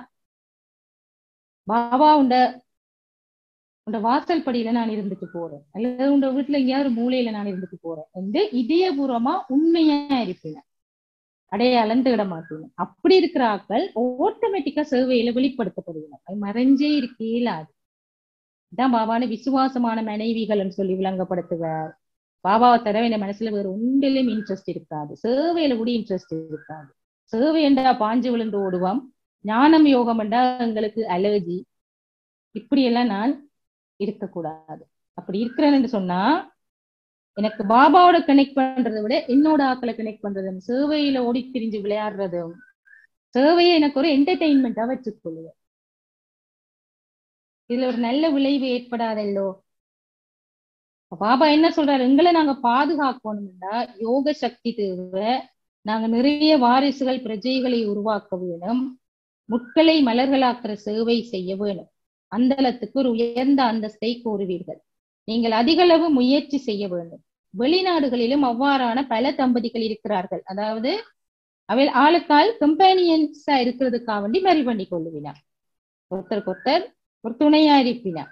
பாபா உண்ட உண்ட வாசல் படியில நான் இருந்துட்டு போறேன் அல்லது உண்ட வீட்டுல எங்கேயாவது ஒரு மூலையில நான் இருந்துட்டு போறேன் என்று இதயபூர்வமா உண்மையா இருப்பேன் அடையாளம் தேட மாட்டேன் அப்படி இருக்கிற ஆட்கள் ஆட்டோமேட்டிக்கா சேவையில வெளிப்படுத்தப்படுவேன் அது மறைஞ்சே இருக்கே இல்லாது இதான் பாபான விசுவாசமான மனைவிகள்னு சொல்லி விளங்கப்படுத்துவார் பாபாவை தவிர என் மனசுல வேற ஒன்றிலும் இன்ட்ரெஸ்ட் இருக்காது சேவையில கூட இன்ட்ரெஸ்ட் இருக்காது சேவை என்றா பாஞ்சு விழுந்து ஓடுவோம் ஞானம் யோகம் என்றா எங்களுக்கு அலர்ஜி இப்படி எல்லாம் நான் இருக்கக்கூடாது அப்படி இருக்கிறேன்னு சொன்னா எனக்கு பாபாவோட கனெக்ட் பண்றதை விட என்னோட ஆக்களை கனெக்ட் பண்றதும் சேவையில ஓடி திரிஞ்சு விளையாடுறதும் சேவையை எனக்கு ஒரு என்டர்டெயின்மெண்டா வச்சுக்கொள்ளுவேன் இதுல ஒரு நல்ல விளைவு ஏற்படாதல்லோ பாபா என்ன சொல்றாரு எங்களை நாங்க பாதுகாக்கணும்னா யோக சக்தி தேவை நாங்க நிறைய வாரிசுகள் பிரஜைகளை உருவாக்க வேணும் முட்களை மலர்களாக்குற சேவை செய்ய வேணும் அந்தளத்துக்கு ஒரு உயர்ந்த அந்தஸ்தை கோருவீர்கள் நீங்கள் அதிகளவு முயற்சி செய்ய வேண்டும் வெளிநாடுகளிலும் அவ்வாறான பல தம்பதிகள் இருக்கிறார்கள் அதாவது அவை ஆளுக்கால் கம்பேனியன்ஸா இருக்கிறதுக்காக வேண்டி மேரி பண்ணி கொள்ளுவினார் ஒருத்தருக்கு ஒருத்தர் ஒரு துணையா இருப்பினார்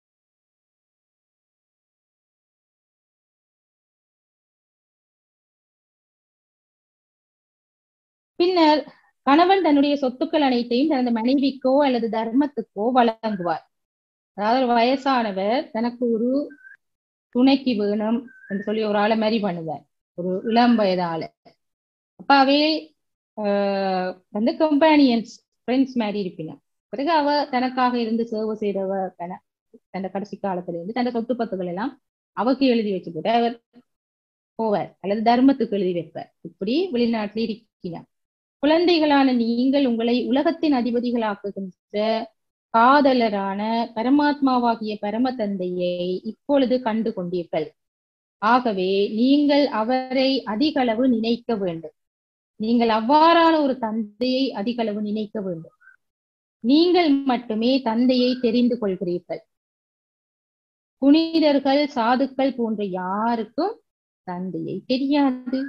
பின்னர் கணவன் தன்னுடைய சொத்துக்கள் அனைத்தையும் தனது மனைவிக்கோ அல்லது தர்மத்துக்கோ வழங்குவார் அதாவது ஒரு வயசானவர் தனக்கு ஒரு துணைக்கு வேணும் என்று சொல்லி ஒரு ஆளை மாதிரி பண்ணுவார் ஒரு இளம் வயதால அப்பாவே ஆஹ் வந்து கம்பானியன்ஸ் ஃப்ரெண்ட்ஸ் மாதிரி இருப்பினார் பிறகு அவ தனக்காக இருந்து சேவை செய்தவ தன தன் கடைசி காலத்துல இருந்து தன் சொத்து பத்துகள் எல்லாம் அவக்கு எழுதி வச்சு போட்டு அவர் போவார் அல்லது தர்மத்துக்கு எழுதி வைப்பார் இப்படி வெளிநாட்டில் இருக்கிறார் குழந்தைகளான நீங்கள் உங்களை உலகத்தின் அதிபதிகளாக்குகின்ற காதலரான பரமாத்மாவாகிய பரம தந்தையை இப்பொழுது கண்டு கொண்டீர்கள் ஆகவே நீங்கள் அவரை அதிகளவு நினைக்க வேண்டும் நீங்கள் அவ்வாறான ஒரு தந்தையை அதிகளவு நினைக்க வேண்டும் நீங்கள் மட்டுமே தந்தையை தெரிந்து கொள்கிறீர்கள் புனிதர்கள் சாதுக்கள் போன்ற யாருக்கும் தந்தையை தெரியாது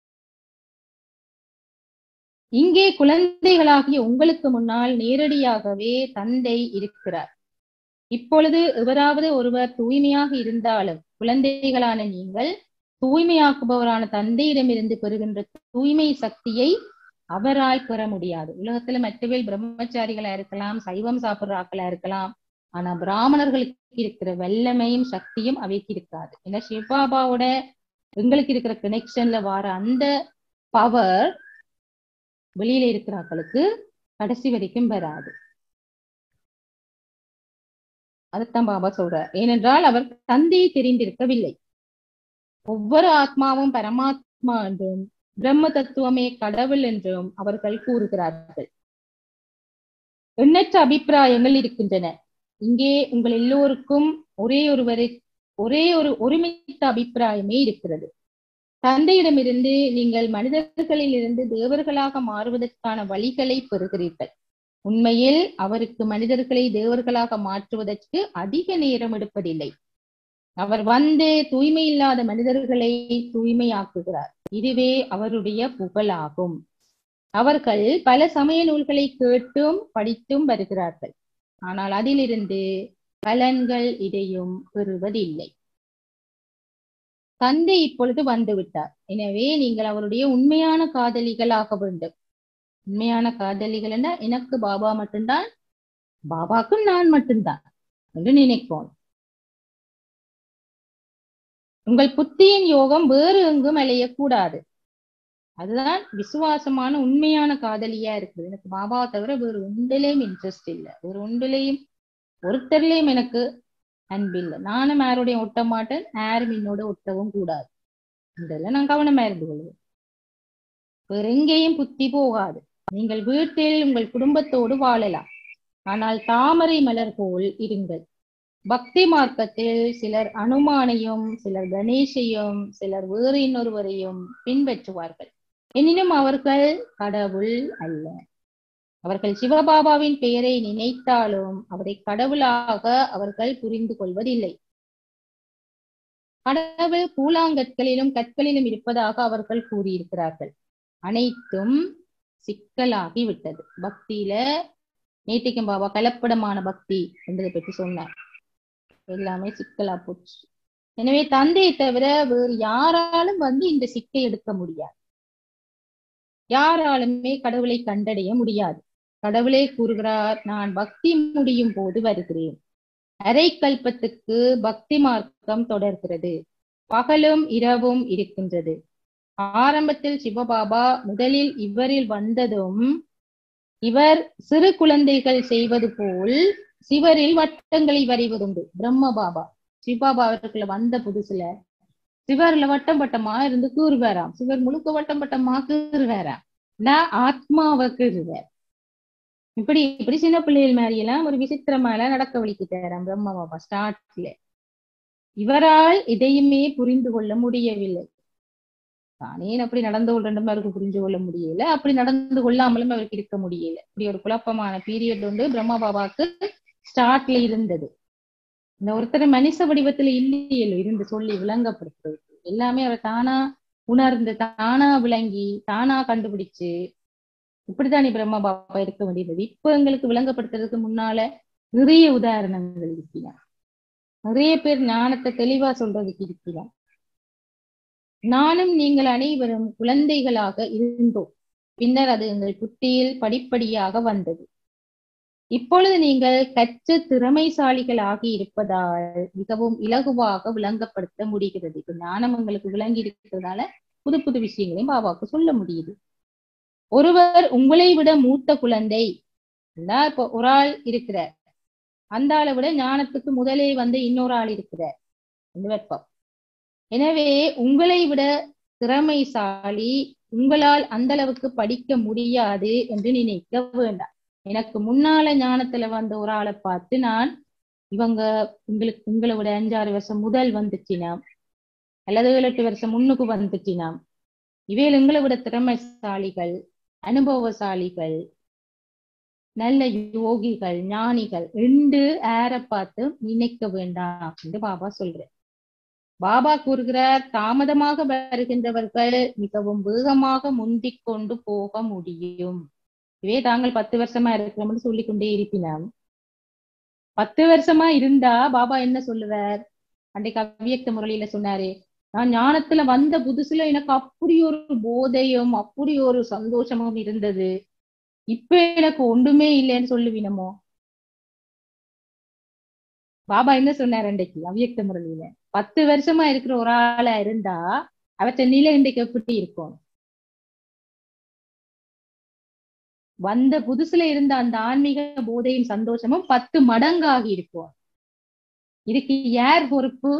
இங்கே குழந்தைகளாகிய உங்களுக்கு முன்னால் நேரடியாகவே தந்தை இருக்கிறார் இப்பொழுது எவராவது ஒருவர் தூய்மையாக இருந்தாலும் குழந்தைகளான நீங்கள் தூய்மையாக்குபவரான தந்தையிடமிருந்து பெறுகின்ற தூய்மை சக்தியை அவரால் பெற முடியாது உலகத்துல மற்றவே பிரம்மச்சாரிகளா இருக்கலாம் சைவம் சாப்பிடுற ஆக்களா இருக்கலாம் ஆனா பிராமணர்களுக்கு இருக்கிற வல்லமையும் சக்தியும் அவைக்கு இருக்காது ஏன்னா சிவபாபாவோட எங்களுக்கு இருக்கிற கனெக்ஷன்ல வர அந்த பவர் வெளியில இருக்கிறாக்களுக்கு கடைசி வரைக்கும் வராது அதைத்தான் பாபா சொல்றார் ஏனென்றால் அவர் தந்தையை தெரிந்திருக்கவில்லை ஒவ்வொரு ஆத்மாவும் பரமாத்மா என்றும் பிரம்ம தத்துவமே கடவுள் என்றும் அவர்கள் கூறுகிறார்கள் எண்ணற்ற அபிப்பிராயங்கள் இருக்கின்றன இங்கே உங்கள் எல்லோருக்கும் ஒரே ஒருவரை ஒரே ஒரு ஒருமித்த அபிப்பிராயமே இருக்கிறது தந்தையிடமிருந்து நீங்கள் மனிதர்களில் இருந்து தேவர்களாக மாறுவதற்கான வழிகளை பெறுகிறீர்கள் உண்மையில் அவருக்கு மனிதர்களை தேவர்களாக மாற்றுவதற்கு அதிக நேரம் எடுப்பதில்லை அவர் வந்து தூய்மை இல்லாத மனிதர்களை தூய்மையாக்குகிறார் இதுவே அவருடைய புகழாகும் அவர்கள் பல சமய நூல்களை கேட்டும் படித்தும் வருகிறார்கள் ஆனால் அதிலிருந்து பலன்கள் இதையும் பெறுவதில்லை தந்தை இப்பொழுது வந்து விட்டார் எனவே நீங்கள் அவருடைய உண்மையான காதலிகளாக வேண்டும் உண்மையான காதலிகள் என்ன எனக்கு பாபா மட்டும்தான் பாபாக்கும் நான் மட்டும்தான் என்று நினைப்போம் உங்கள் புத்தியின் யோகம் வேறு எங்கும் அலையக்கூடாது அதுதான் விசுவாசமான உண்மையான காதலியா இருக்குது எனக்கு பாபா தவிர வேறு ஒன்றிலையும் இன்ட்ரெஸ்ட் இல்லை வேறு ஒன்றிலையும் ஒருத்தர்லயும் எனக்கு அன்பில்லை நானும் யாரோடையும் ஒட்ட மாட்டேன் யாரும் என்னோட ஒட்டவும் கூடாது இதெல்லாம் நான் கவனமா இருந்து கொள்வேன் வேற எங்கேயும் புத்தி போகாது நீங்கள் வீட்டில் உங்கள் குடும்பத்தோடு வாழலாம் ஆனால் தாமரை மலர் போல் இருங்கள் பக்தி மார்க்கத்தில் சிலர் அனுமானையும் சிலர் கணேஷையும் சிலர் வேறு இன்னொருவரையும் பின்பற்றுவார்கள் எனினும் அவர்கள் கடவுள் அல்ல அவர்கள் சிவபாபாவின் பெயரை நினைத்தாலும் அவரை கடவுளாக அவர்கள் புரிந்து கொள்வதில்லை கடவுள் கூழாங்கற்களிலும் கற்களிலும் இருப்பதாக அவர்கள் கூறியிருக்கிறார்கள் அனைத்தும் சிக்கலாகி விட்டது பக்தியில நேத்திக்கும் பாபா கலப்படமான பக்தி என்பதை பற்றி சொன்னார் எல்லாமே சிக்கலா போச்சு எனவே தந்தையை தவிர வேறு யாராலும் வந்து இந்த சிக்கை எடுக்க முடியாது யாராலுமே கடவுளை கண்டடைய முடியாது கடவுளே கூறுகிறார் நான் பக்தி முடியும் போது வருகிறேன் அரை கல்பத்துக்கு பக்தி மார்க்கம் தொடர்கிறது பகலும் இரவும் இருக்கின்றது ஆரம்பத்தில் சிவபாபா முதலில் இவரில் வந்ததும் இவர் சிறு குழந்தைகள் செய்வது போல் சிவரில் வட்டங்களை வரைவதுண்டு பிரம்ம பாபா சிவபாபா அவர்களை வந்த புதுசுல சிவர்ல வட்டம் வட்டமா இருந்து கூறுவாராம் சிவர் முழுக்க வட்டம் வட்டமா கூறுவாராம் நான் ஆத்மாவை கூறுவார் இப்படி இப்படி சின்ன பிள்ளைகள் மாதிரி எல்லாம் ஒரு விசித்திரமால நடக்க வலிக்கிட்டாராம் பிரம்ம பாபா ஸ்டார்ட்ல இவரால் இதையுமே புரிந்து கொள்ள முடியவில்லை தானே அப்படி நடந்து கொள்ளணும் அவருக்கு புரிஞ்சு கொள்ள முடியல அப்படி நடந்து கொள்ளாமலும் அவருக்கு இருக்க முடியல இப்படி ஒரு குழப்பமான பீரியட் வந்து பிரம்மா பாபாக்கு ஸ்டார்ட்ல இருந்தது இந்த ஒருத்தர் மனுஷ வடிவத்துல இல்லையല്ലോ இருந்து சொல்லி விளங்கப்படுத்துறது எல்லாமே அவர் தானா உணர்ந்து தானா விளங்கி தானா கண்டுபிடிச்சு இப்படித்தானே பிரம்மா பாபா இருக்க வேண்டியது இப்ப எங்களுக்கு விளங்கப்படுத்துறதுக்கு முன்னால நிறைய உதாரணங்கள் இருக்கிறார் நிறைய பேர் ஞானத்தை தெளிவா சொல்றதுக்கு இருக்கிறார் நானும் நீங்கள் அனைவரும் குழந்தைகளாக இருந்தோம் பின்னர் அது எங்கள் புத்தியில் படிப்படியாக வந்தது இப்பொழுது நீங்கள் கற்று திறமைசாலிகளாகி இருப்பதால் மிகவும் இலகுவாக விளங்கப்படுத்த முடிகிறது இப்ப ஞானம் உங்களுக்கு விளங்கி இருக்கிறதால புது புது விஷயங்களையும் பாபாவுக்கு சொல்ல முடியுது ஒருவர் உங்களை விட மூத்த குழந்தை இல்ல இப்ப ஒரு ஆள் இருக்கிறார் அந்த ஆளை விட ஞானத்துக்கு முதலே வந்து இன்னொரு ஆள் இருக்கிறார் இந்த வெப்பம் எனவே உங்களை விட திறமைசாலி உங்களால் அந்த அளவுக்கு படிக்க முடியாது என்று நினைக்க வேண்டாம் எனக்கு முன்னால ஞானத்துல வந்த ஒரு ஆளை பார்த்து நான் இவங்க உங்களுக்கு உங்களை விட அஞ்சாறு வருஷம் முதல் வந்துச்சினாம் அல்லது ஏழு எட்டு வருஷம் முன்னுக்கு வந்துச்சினாம் இவையில் எங்களை விட திறமைசாலிகள் அனுபவசாலிகள் நல்ல யோகிகள் ஞானிகள் என்று ஏற பார்த்து நினைக்க வேண்டாம் என்று பாபா சொல்றார் பாபா கூறுகிறார் தாமதமாக வருகின்றவர்கள் மிகவும் வேகமாக முந்திக் கொண்டு போக முடியும் இவே தாங்கள் பத்து வருஷமா இருக்கிறோம்னு சொல்லிக் கொண்டே இருப்பினாம் பத்து வருஷமா இருந்தா பாபா என்ன சொல்லுவார் அன்றைக்கு அவ்வியக்த முரளியில சொன்னாரு நான் ஞானத்துல வந்த புதுசுல எனக்கு அப்படி ஒரு போதையும் அப்படி ஒரு சந்தோஷமும் இருந்தது இப்ப எனக்கு ஒன்றுமே இல்லைன்னு சொல்லுவீனமோ பாபா என்ன சொன்னார் அன்றைக்கு அவ்வியக்த முரளியில பத்து வருஷமா இருக்கிற ஒரு ஆளா இருந்தா அவற்ற நிலை இன்றைக்கு எப்படி இருக்கும் வந்த புதுசுல இருந்த அந்த ஆன்மீக போதையும் சந்தோஷமும் பத்து மடங்காகி இருக்கும் இதுக்கு யார் பொறுப்பு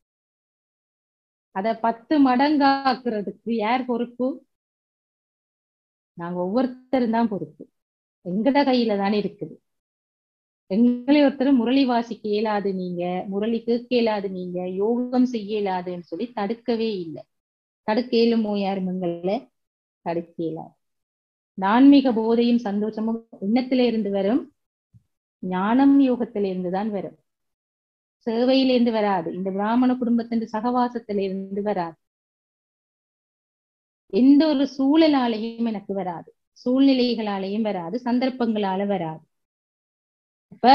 அத பத்து மடங்காக்குறதுக்கு யார் பொறுப்பு நாங்க ஒவ்வொருத்தரும் தான் பொறுப்பு எங்கட கையில தானே இருக்குது எங்களை ஒருத்தர் முரளி வாசிக்க இயலாது நீங்க முரளி கேட்க இயலாது நீங்க யோகம் செய்ய இயலாதுன்னு சொல்லி தடுக்கவே இல்லை தடுக்க இயலுமோ யாரும் எங்களை தடுக்க இயலாது ஆன்மீக போதையும் சந்தோஷமும் எண்ணத்தில இருந்து வரும் ஞானம் யோகத்தில இருந்து தான் வரும் சேவையிலிருந்து வராது இந்த பிராமண குடும்பத்தின் சகவாசத்தில இருந்து வராது எந்த ஒரு சூழலாலையும் எனக்கு வராது சூழ்நிலைகளாலையும் வராது சந்தர்ப்பங்களால வராது இப்ப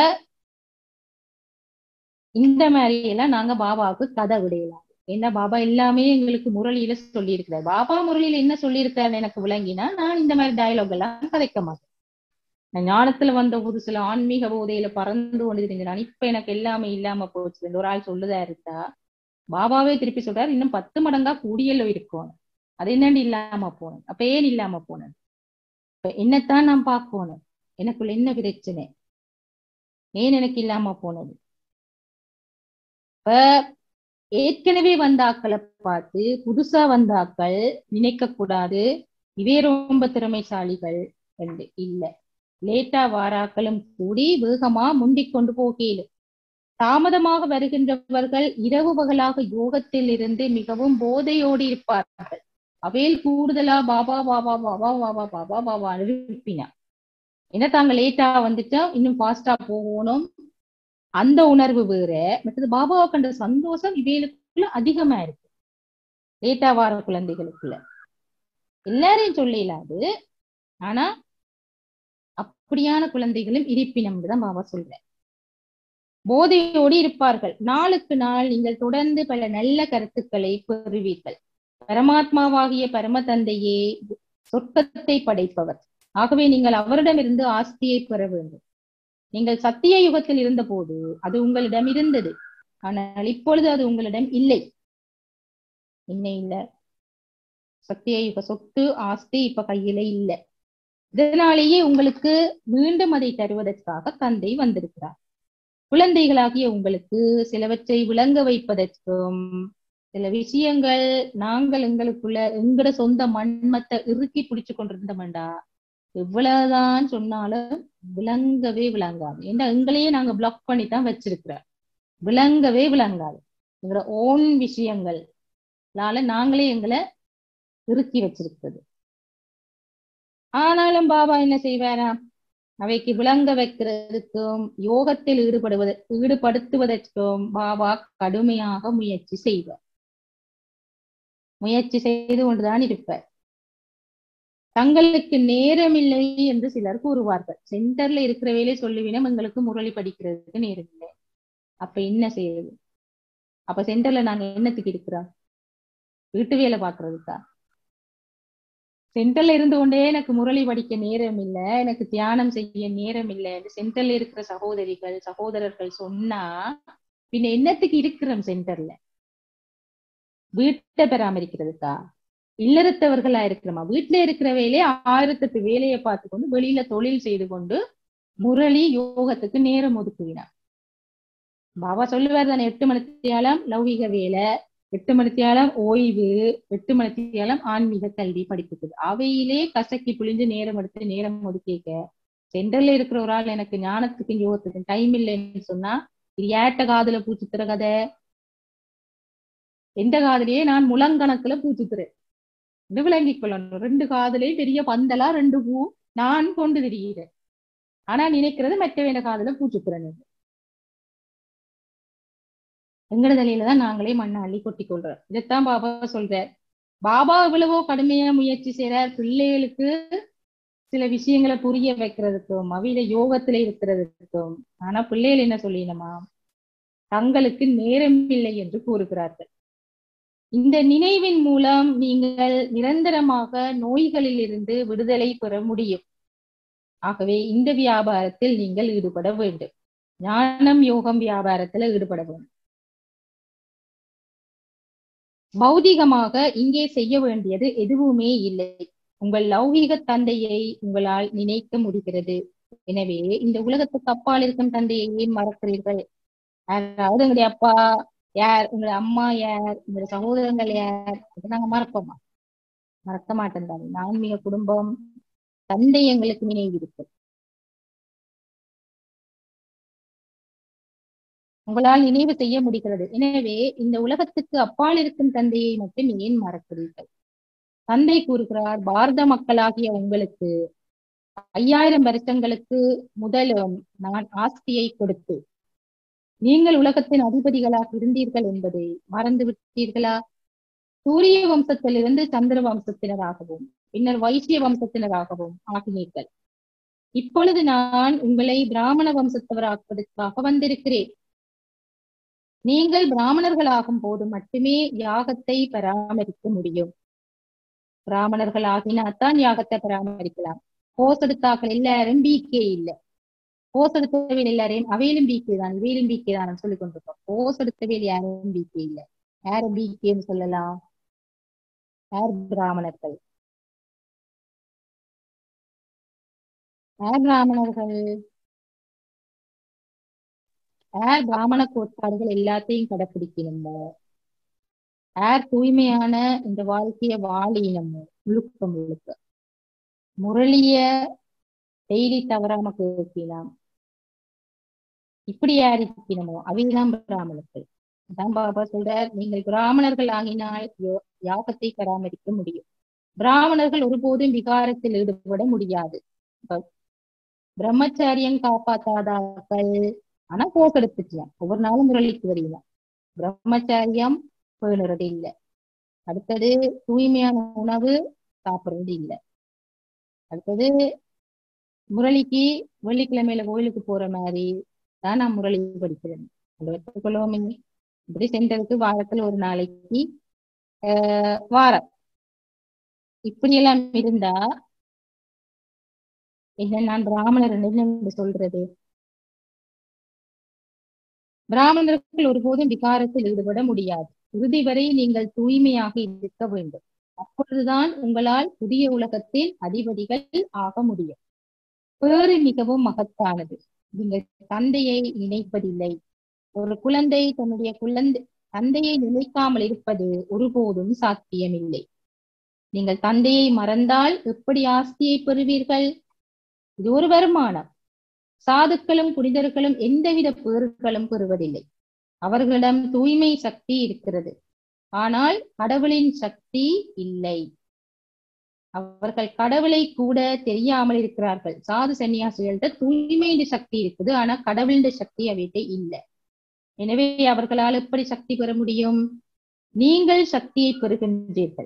இந்த மாதிரி எல்லாம் நாங்க பாபாவுக்கு கதை விடையலாம் ஏன்னா பாபா எல்லாமே எங்களுக்கு முரளியில சொல்லி இருக்கிறார் பாபா முரளியில என்ன சொல்லியிருக்காரு எனக்கு விளங்கினா நான் இந்த மாதிரி டயலாக் எல்லாம் கதைக்க மாட்டேன் நான் ஞானத்துல வந்த புதுசுல ஆன்மீக போதையில பறந்து கொண்டு இருந்தேன் இப்ப எனக்கு எல்லாமே இல்லாம போச்சு ஒரு ஆள் சொல்லுதா இருந்தா பாபாவே திருப்பி சொல்றாரு இன்னும் பத்து மடங்கா கூடியல இருக்கும் அது என்னண்டு இல்லாம போனேன் அப்ப ஏன் இல்லாம போனேன் இப்ப என்னத்தான் நான் பார்க்கணும் எனக்குள்ள என்ன பிரச்சனை ஏன் எனக்கு இல்லாம போனது இப்ப ஏற்கனவே வந்த ஆக்களை பார்த்து புதுசா வந்த ஆக்கள் நினைக்க கூடாது இவே ரொம்ப திறமைசாலிகள் என்று இல்ல லேட்டா வாராக்களும் கூடி வேகமா முந்திக் கொண்டு போகையிலும் தாமதமாக வருகின்றவர்கள் இரவு பகலாக யோகத்தில் இருந்து மிகவும் போதையோடு இருப்பார்கள் அவையில் கூடுதலா பாபா பாபா பாபா பாபா பாபா பாபா இருப்பினா என்ன தாங்க லேட்டா வந்துட்டா இன்னும் ஃபாஸ்டா போகணும் அந்த உணர்வு வேற மற்றது பாபாவை கண்ட சந்தோஷம் இவைகளுக்குள்ள அதிகமா இருக்கு லேட்டா வார குழந்தைகளுக்குள்ள எல்லாரையும் சொல்லலாது ஆனா அப்படியான குழந்தைகளும் இருப்பினம் தான் பாபா சொல்றேன் போதையோடு இருப்பார்கள் நாளுக்கு நாள் நீங்கள் தொடர்ந்து பல நல்ல கருத்துக்களை பெறுவீர்கள் பரமாத்மாவாகிய பரம தந்தையே சொர்க்கத்தை படைப்பவர் ஆகவே நீங்கள் அவரிடமிருந்து ஆஸ்தியை பெற வேண்டும் நீங்கள் சத்திய யுகத்தில் இருந்தபோது அது உங்களிடம் இருந்தது ஆனால் இப்பொழுது அது உங்களிடம் இல்லை என்ன இல்ல சத்திய யுக சொத்து ஆஸ்தி இப்ப கையில இல்ல இதனாலேயே உங்களுக்கு மீண்டும் அதை தருவதற்காக தந்தை வந்திருக்கிறார் குழந்தைகளாகிய உங்களுக்கு சிலவற்றை விளங்க வைப்பதற்கும் சில விஷயங்கள் நாங்கள் எங்களுக்குள்ள எங்கட சொந்த மண்மத்தை இறுக்கி பிடிச்சு கொண்டிருந்தோம்டா எவ்வளவுதான் சொன்னாலும் விளங்கவே விளங்காது ஏன்னா எங்களையே நாங்க பிளாக் பண்ணி தான் வச்சிருக்கிறோம் விளங்கவே விளங்காது எங்களோட ஓன் விஷயங்கள்னால நாங்களே எங்களை இறுக்கி வச்சிருக்கிறது ஆனாலும் பாபா என்ன செய்வாராம் அவைக்கு விளங்க வைக்கிறதுக்கும் யோகத்தில் ஈடுபடுவத ஈடுபடுத்துவதற்கும் பாபா கடுமையாக முயற்சி செய்வார் முயற்சி செய்து கொண்டுதான் இருப்பார் தங்களுக்கு நேரமில்லை என்று சிலர் கூறுவார்கள் சென்டர்ல இருக்கிற வேலை சொல்லுவினம் எங்களுக்கு முரளி படிக்கிறதுக்கு நேரம் இல்லை அப்ப என்ன செய்யுது அப்ப சென்டர்ல நாங்க என்னத்துக்கு இருக்கிறோம் வீட்டு வேலை பாக்குறதுக்கா சென்டர்ல இருந்து கொண்டே எனக்கு முரளி படிக்க நேரம் இல்ல எனக்கு தியானம் செய்ய நேரம் இல்ல சென்டர்ல இருக்கிற சகோதரிகள் சகோதரர்கள் சொன்னா பின்ன என்னத்துக்கு இருக்கிறோம் சென்டர்ல வீட்டை பராமரிக்கிறதுக்கா இல்லறத்தவர்களா இருக்கிறோமா வீட்டுல இருக்கிற வேலையை ஆயிரத்தெட்டு வேலையை பார்த்து கொண்டு வெளியில தொழில் செய்து கொண்டு முரளி யோகத்துக்கு நேரம் ஒதுக்குவினா பாபா சொல்லுவார் தானே எட்டு மணித்தியாலம் லௌகிக வேலை எட்டு மணித்தியாலம் ஓய்வு எட்டு மணித்தியாலம் ஆன்மீக கல்வி படிப்புக்குது அவையிலே கசக்கி புழிஞ்சு நேரம் எடுத்து நேரம் ஒதுக்கிக்க சென்டர்ல இருக்கிற ஒரு ஆள் எனக்கு ஞானத்துக்கும் யோகத்துக்கும் டைம் இல்லைன்னு சொன்னா இது ஏட்ட காதுல பூச்சுத்துற கதை எந்த காதுலயே நான் முழங்கணக்குல பூச்சுத்துறேன் இது விளங்கிக் கொள்ளணும் ரெண்டு காதுலயும் பெரிய பந்தலா ரெண்டு பூ நான் கொண்டு திரிகிறேன் ஆனா நினைக்கிறது மற்றவேண்ட காதுல பூச்சுத்துறேன் எங்கட தலையில தான் நாங்களே மண்ணை அள்ளி கொட்டி கொள்றோம் இதைத்தான் பாபா சொல்றார் பாபா எவ்வளவோ கடுமையா முயற்சி செய்யறார் பிள்ளைகளுக்கு சில விஷயங்களை புரிய வைக்கிறதுக்கும் அவையில யோகத்துல இருக்கிறதுக்கும் ஆனா பிள்ளைகள் என்ன சொல்லினமா தங்களுக்கு நேரம் இல்லை என்று கூறுகிறார்கள் இந்த நினைவின் மூலம் நீங்கள் நிரந்தரமாக நோய்களில் இருந்து விடுதலை பெற முடியும் ஆகவே இந்த வியாபாரத்தில் நீங்கள் ஈடுபட வேண்டும் ஞானம் யோகம் வியாபாரத்துல ஈடுபட வேண்டும் பௌதிகமாக இங்கே செய்ய வேண்டியது எதுவுமே இல்லை உங்கள் லௌகீக தந்தையை உங்களால் நினைக்க முடிகிறது எனவே இந்த உலகத்துக்கு அப்பால் இருக்கும் தந்தையை ஏன் மறக்கிறீர்கள் யாராவது உங்களுடைய அப்பா யார் உங்களுடைய அம்மா யார் உங்களுடைய சகோதரங்கள் யார் இது நாங்க மறப்போமா மறக்க மாட்டோம் தானே ஆன்மீக குடும்பம் தந்தை எங்களுக்கு நினைவு இருக்கு உங்களால் நினைவு செய்ய முடிகிறது எனவே இந்த உலகத்துக்கு அப்பால் இருக்கும் தந்தையை மட்டும் ஏன் மறக்கிறீர்கள் தந்தை கூறுகிறார் பாரத மக்களாகிய உங்களுக்கு ஐயாயிரம் வருஷங்களுக்கு முதலும் நான் ஆஸ்தியை கொடுத்து நீங்கள் உலகத்தின் அதிபதிகளாக இருந்தீர்கள் என்பதை மறந்து விட்டீர்களா சூரிய வம்சத்திலிருந்து சந்திர வம்சத்தினராகவும் பின்னர் வைசிய வம்சத்தினராகவும் ஆகினீர்கள் இப்பொழுது நான் உங்களை பிராமண வம்சத்தவராக்குவதற்காக வந்திருக்கிறேன் நீங்கள் பிராமணர்களாகும் போது மட்டுமே யாகத்தை பராமரிக்க முடியும் பிராமணர்கள் ஆகினாத்தான் யாகத்தை பராமரிக்கலாம் போஸ் எடுத்தாக்கள் எல்லாரும் பிகே இல்ல போஸ் எடுத்தவையில் எல்லாரையும் அவையிலும் பிகே தான் இவையிலும் பிகே தான் சொல்லி கொண்டிருக்கோம் போஸ் எடுத்தவையில் யாரும் பிகே இல்ல யார பிகேன்னு சொல்லலாம் யார் பிராமணர்கள் யார் பிராமணர்கள் யார் பிராமண கோட்பாடுகள் எல்லாத்தையும் கடைப்பிடிக்கணுமோ யார் தூய்மையான இந்த வாழ்க்கைய வாழினமோ முழுக்க முழுக்க முரளிய டெய்லி தவறாம கேட்கலாம் இப்படி யார் இருக்கணுமோ அவைதான் பிராமணர்கள் அதான் பாபா சொல்றார் நீங்கள் பிராமணர்கள் ஆகினால் யோ- யாகத்தை பராமரிக்க முடியும் பிராமணர்கள் ஒருபோதும் விகாரத்தில் ஈடுபட முடியாது இப்ப பிரம்மச்சாரியம் காப்பாத்தாதாக்கள் ஆனா போக்கு எடுத்துக்கலாம் ஒவ்வொரு நாளும் முரளிக்கு வரீங்க பிரம்மச்சாரியம் பேணுறது இல்ல அடுத்தது தூய்மையான உணவு சாப்பிடுறது இல்ல அடுத்தது முரளிக்கு வெள்ளிக்கிழமையில கோயிலுக்கு போற மாதிரி தான் நான் முரளி படிக்கிறேன் அதை எடுத்துக்கொள்வோமே இப்படி சென்டருக்கு வாரத்துல ஒரு நாளைக்கு ஆஹ் வாரம் இப்படி எல்லாம் இருந்தா என்ன நான் பிராமணர் என்று சொல்றது பிராமணர்கள் ஒருபோதும் விகாரத்தில் ஈடுபட முடியாது இறுதி வரை நீங்கள் தூய்மையாக இருக்க வேண்டும் அப்பொழுதுதான் உங்களால் புதிய உலகத்தின் அதிபதிகள் ஆக முடியும் பேறு மிகவும் மகத்தானது நீங்கள் தந்தையை நினைப்பதில்லை ஒரு குழந்தை தன்னுடைய குழந்தை தந்தையை நினைக்காமல் இருப்பது ஒருபோதும் சாத்தியமில்லை நீங்கள் தந்தையை மறந்தால் எப்படி ஆஸ்தியை பெறுவீர்கள் இது ஒரு வருமானம் சாதுக்களும் புனிதர்களும் எந்தவித பேறுகளும் பெறுவதில்லை அவர்களிடம் தூய்மை சக்தி இருக்கிறது ஆனால் கடவுளின் சக்தி இல்லை அவர்கள் கடவுளை கூட தெரியாமல் இருக்கிறார்கள் சாது சன்னியாசிகள்கிட்ட தூய்மையின் சக்தி இருக்குது ஆனா கடவுளின் சக்தி அவைகிட்ட இல்லை எனவே அவர்களால் எப்படி சக்தி பெற முடியும் நீங்கள் சக்தியை பெறுகின்றீர்கள்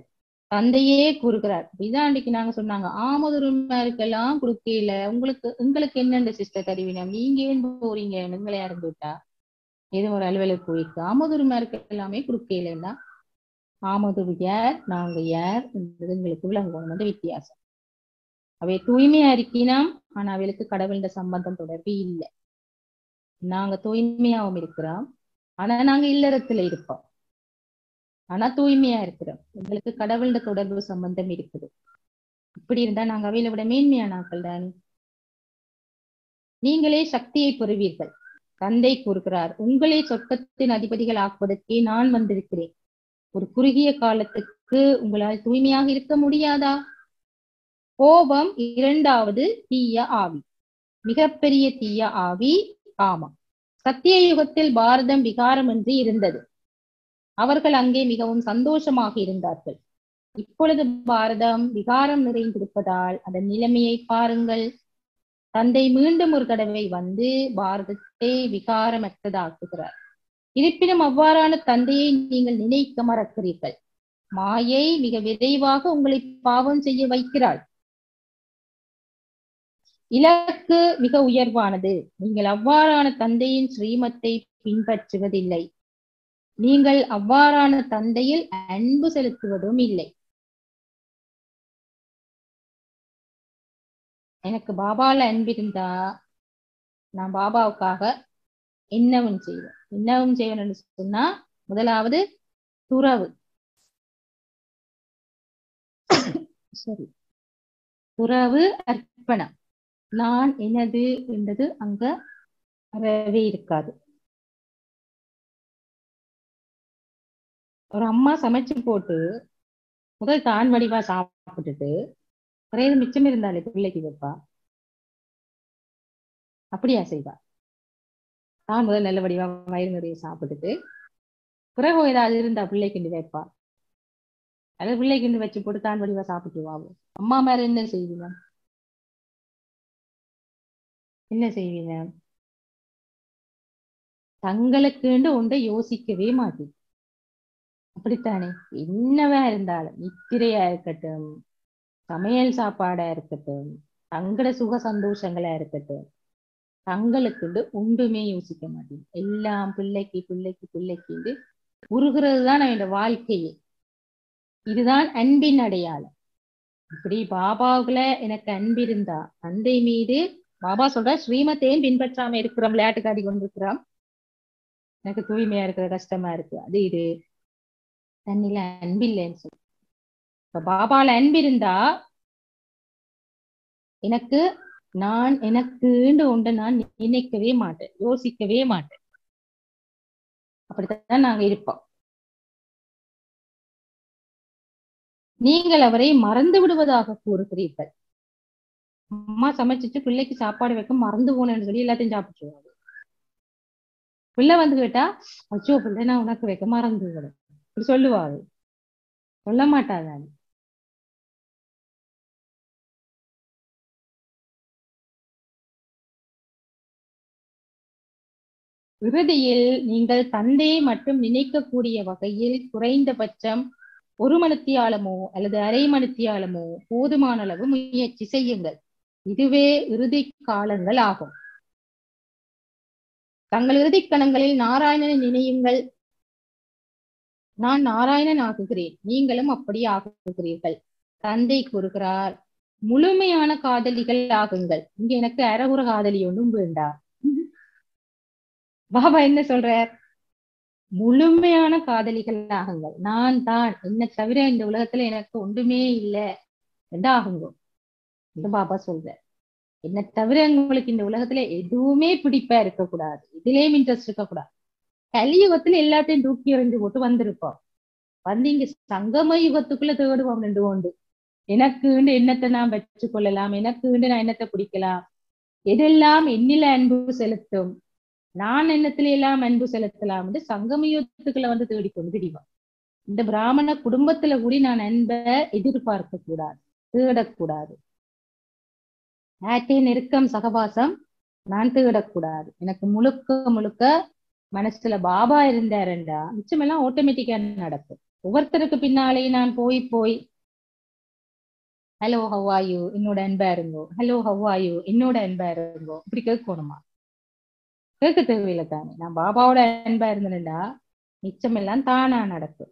தந்தையே கூறுகிறார் இதான் அன்னைக்கு நாங்க சொன்னாங்க ஆமதுருமாருக்கெல்லாம் கொடுக்கல உங்களுக்கு உங்களுக்கு என்னென்ன சிஸ்டர் தருவினம் நீங்க ஏன் போறீங்க உங்களை யாரும் விட்டா ஏதோ ஒரு அலுவலுக்கு போயிருக்கு ஆமதுருமாருக்கு எல்லாமே கொடுக்கலன்னா ஆமதுரு யார் நாங்க யார் என்பது எங்களுக்கு விளங்கும் வந்து வித்தியாசம் அவை தூய்மையா இருக்கினோம் ஆனா அவளுக்கு கடவுள்ட சம்பந்தம் தொடர்பு இல்லை நாங்க தூய்மையாவும் இருக்கிறோம் ஆனா நாங்க இல்லறத்துல இருப்போம் ஆனா தூய்மையா இருக்கிறோம் எங்களுக்கு கடவுள்ட தொடர்பு சம்பந்தம் இருக்குது இப்படி இருந்தா நாங்க அவையில விட மேன்மையான ஆக்கள் தானே நீங்களே சக்தியை பெறுவீர்கள் தந்தை கூறுகிறார் உங்களே சொர்க்கத்தின் அதிபதிகள் ஆக்குவதற்கே நான் வந்திருக்கிறேன் ஒரு குறுகிய காலத்துக்கு உங்களால் தூய்மையாக இருக்க முடியாதா கோபம் இரண்டாவது தீய ஆவி மிகப்பெரிய தீய ஆவி காமம் சத்திய யுகத்தில் பாரதம் விகாரமின்றி இருந்தது அவர்கள் அங்கே மிகவும் சந்தோஷமாக இருந்தார்கள் இப்பொழுது பாரதம் விகாரம் நிறைந்திருப்பதால் அதன் நிலைமையை பாருங்கள் தந்தை மீண்டும் ஒரு தடவை வந்து பாரதத்தை விகாரமற்றதாக்குகிறார் இருப்பினும் அவ்வாறான தந்தையை நீங்கள் நினைக்க மறக்கிறீர்கள் மாயை மிக விரைவாக உங்களை பாவம் செய்ய வைக்கிறாள் இலக்கு மிக உயர்வானது நீங்கள் அவ்வாறான தந்தையின் ஸ்ரீமத்தை பின்பற்றுவதில்லை நீங்கள் அவ்வாறான தந்தையில் அன்பு செலுத்துவதும் இல்லை எனக்கு பாபால அன்பிருந்தா நான் பாபாவுக்காக என்னவும் செய்வேன் என்னவும் செய்வேன் சொன்னா முதலாவது துறவு சரி துறவு அர்ப்பணம் நான் எனது என்றது அங்க அறவே இருக்காது ஒரு அம்மா சமைச்சு போட்டு முதல் தான் வடிவா சாப்பிட்டுட்டு குறையது மிச்சம் இருந்தாலே பிள்ளைக்கு வைப்பா அப்படியா செய்வா தான் முதல் நல்ல வடிவா வயிறு நிறைய சாப்பிட்டுட்டு பிறகு ஏதாவது இருந்தா பிள்ளைக்கு வைப்பா அது பிள்ளைக்கு வச்சு போட்டு தான் வடிவா சாப்பிட்டு வாவும் அம்மா மேல என்ன செய்வீங்க என்ன செய்வீங்க தங்களுக்குண்டு ஒன்றை யோசிக்கவே மாட்டீங்க அப்படித்தானே என்னவா இருந்தாலும் நித்திரையா இருக்கட்டும் சமையல் சாப்பாடா இருக்கட்டும் தங்கள சுக சந்தோஷங்களா இருக்கட்டும் தங்களுக்குண்டு ஒன்றுமே யோசிக்க மாட்டேன் எல்லாம் பிள்ளைக்கு பிள்ளைக்கு பிள்ளைக்கு உருகிறது தான் என்னோட வாழ்க்கையே இதுதான் அன்பின் அடையாளம் இப்படி பாபாவுக்குள்ள எனக்கு அன்பு இருந்தா தந்தை மீது பாபா சொல்ற ஸ்ரீமத்தையும் பின்பற்றாம இருக்கிறோம் விளையாட்டு காட்டி கொண்டிருக்கிறோம் எனக்கு தூய்மையா இருக்கிற கஷ்டமா இருக்கு அது இது தண்ணில அன்பில்லைன்னு சொல்லி இப்ப பாபால அன்பு இருந்தா எனக்கு நான் எனக்குண்டு ஒன்று நான் நினைக்கவே மாட்டேன் யோசிக்கவே மாட்டேன் அப்படித்தான் நாங்க இருப்போம் நீங்கள் அவரை மறந்து விடுவதாக கூறுகிறீர்கள் அம்மா சமைச்சிட்டு பிள்ளைக்கு சாப்பாடு வைக்க மறந்து போனேன்னு சொல்லி எல்லாத்தையும் சாப்பிட்டுருவாங்க பிள்ளை வந்து கேட்டா அச்சோ பிள்ளை நான் உனக்கு வைக்க மறந்து விடும் இப்படி சொல்லுவாரு சொல்ல மாட்டாங்க இறுதியில் நீங்கள் தந்தையை மட்டும் நினைக்கக்கூடிய வகையில் குறைந்தபட்சம் ஒரு மணித்தியாலமோ அல்லது அரை மணித்தியாலமோ போதுமான அளவு முயற்சி செய்யுங்கள் இதுவே இறுதி காலங்கள் ஆகும் தங்கள் இறுதி கணங்களில் நாராயணனை நினையுங்கள் நான் நாராயணன் ஆகுகிறேன் நீங்களும் அப்படி ஆகுகிறீர்கள் தந்தை கூறுகிறார் முழுமையான காதலிகள் ஆகுங்கள் இங்க எனக்கு அறகுற காதலி ஒன்றும் வேண்டாம் பாபா என்ன சொல்றார் முழுமையான காதலிகள் ஆகுங்கள் நான் தான் என்ன தவிர இந்த உலகத்துல எனக்கு ஒன்றுமே இல்லை என்று ஆகுங்க என்று பாபா சொல்ற என்ன தவிர உங்களுக்கு இந்த உலகத்துல எதுவுமே பிடிப்பா இருக்கக்கூடாது இதுலயும் இன்ட்ரெஸ்ட் இருக்கக்கூடாது கலியுகத்துல எல்லாத்தையும் தூக்கி எறிஞ்சு போட்டு வந்திருப்போம் வந்து இங்க சங்கம யுகத்துக்குள்ள தேடுவோம் ரெண்டு உண்டு எனக்குண்டு என்னத்தை நான் வச்சு கொள்ளலாம் எனக்குண்டு நான் என்னத்தை பிடிக்கலாம் எதெல்லாம் என்னில அன்பு செலுத்தும் நான் எண்ணத்துல எல்லாம் அன்பு செலுத்தலாம் என்று சங்கம யுகத்துக்குள்ள வந்து தேடிக்கொண்டு திரிவோம் இந்த பிராமண குடும்பத்துல கூடி நான் அன்பை எதிர்பார்க்க கூடாது தேடக்கூடாது நாட்டே நெருக்கம் சகவாசம் நான் தேடக்கூடாது எனக்கு முழுக்க முழுக்க மனசுல பாபா இருந்தாருண்டா மிச்சமெல்லாம் ஆட்டோமேட்டிக்கா நடக்கும் ஒவ்வொருத்தருக்கு பின்னாலே நான் போய் போய் ஹலோ ஹவ் ஆர் யூ என்னோட அன்பா இருங்கோ ஹலோ ஹவ் ஆர் யூ என்னோட அன்பா இருங்கோ இப்படி கேட்கணுமா கேட்க தேவையில்லை தானே நான் பாபாவோட அன்பா இருந்தேன்டா மிச்சம் எல்லாம் தானா நடக்கும்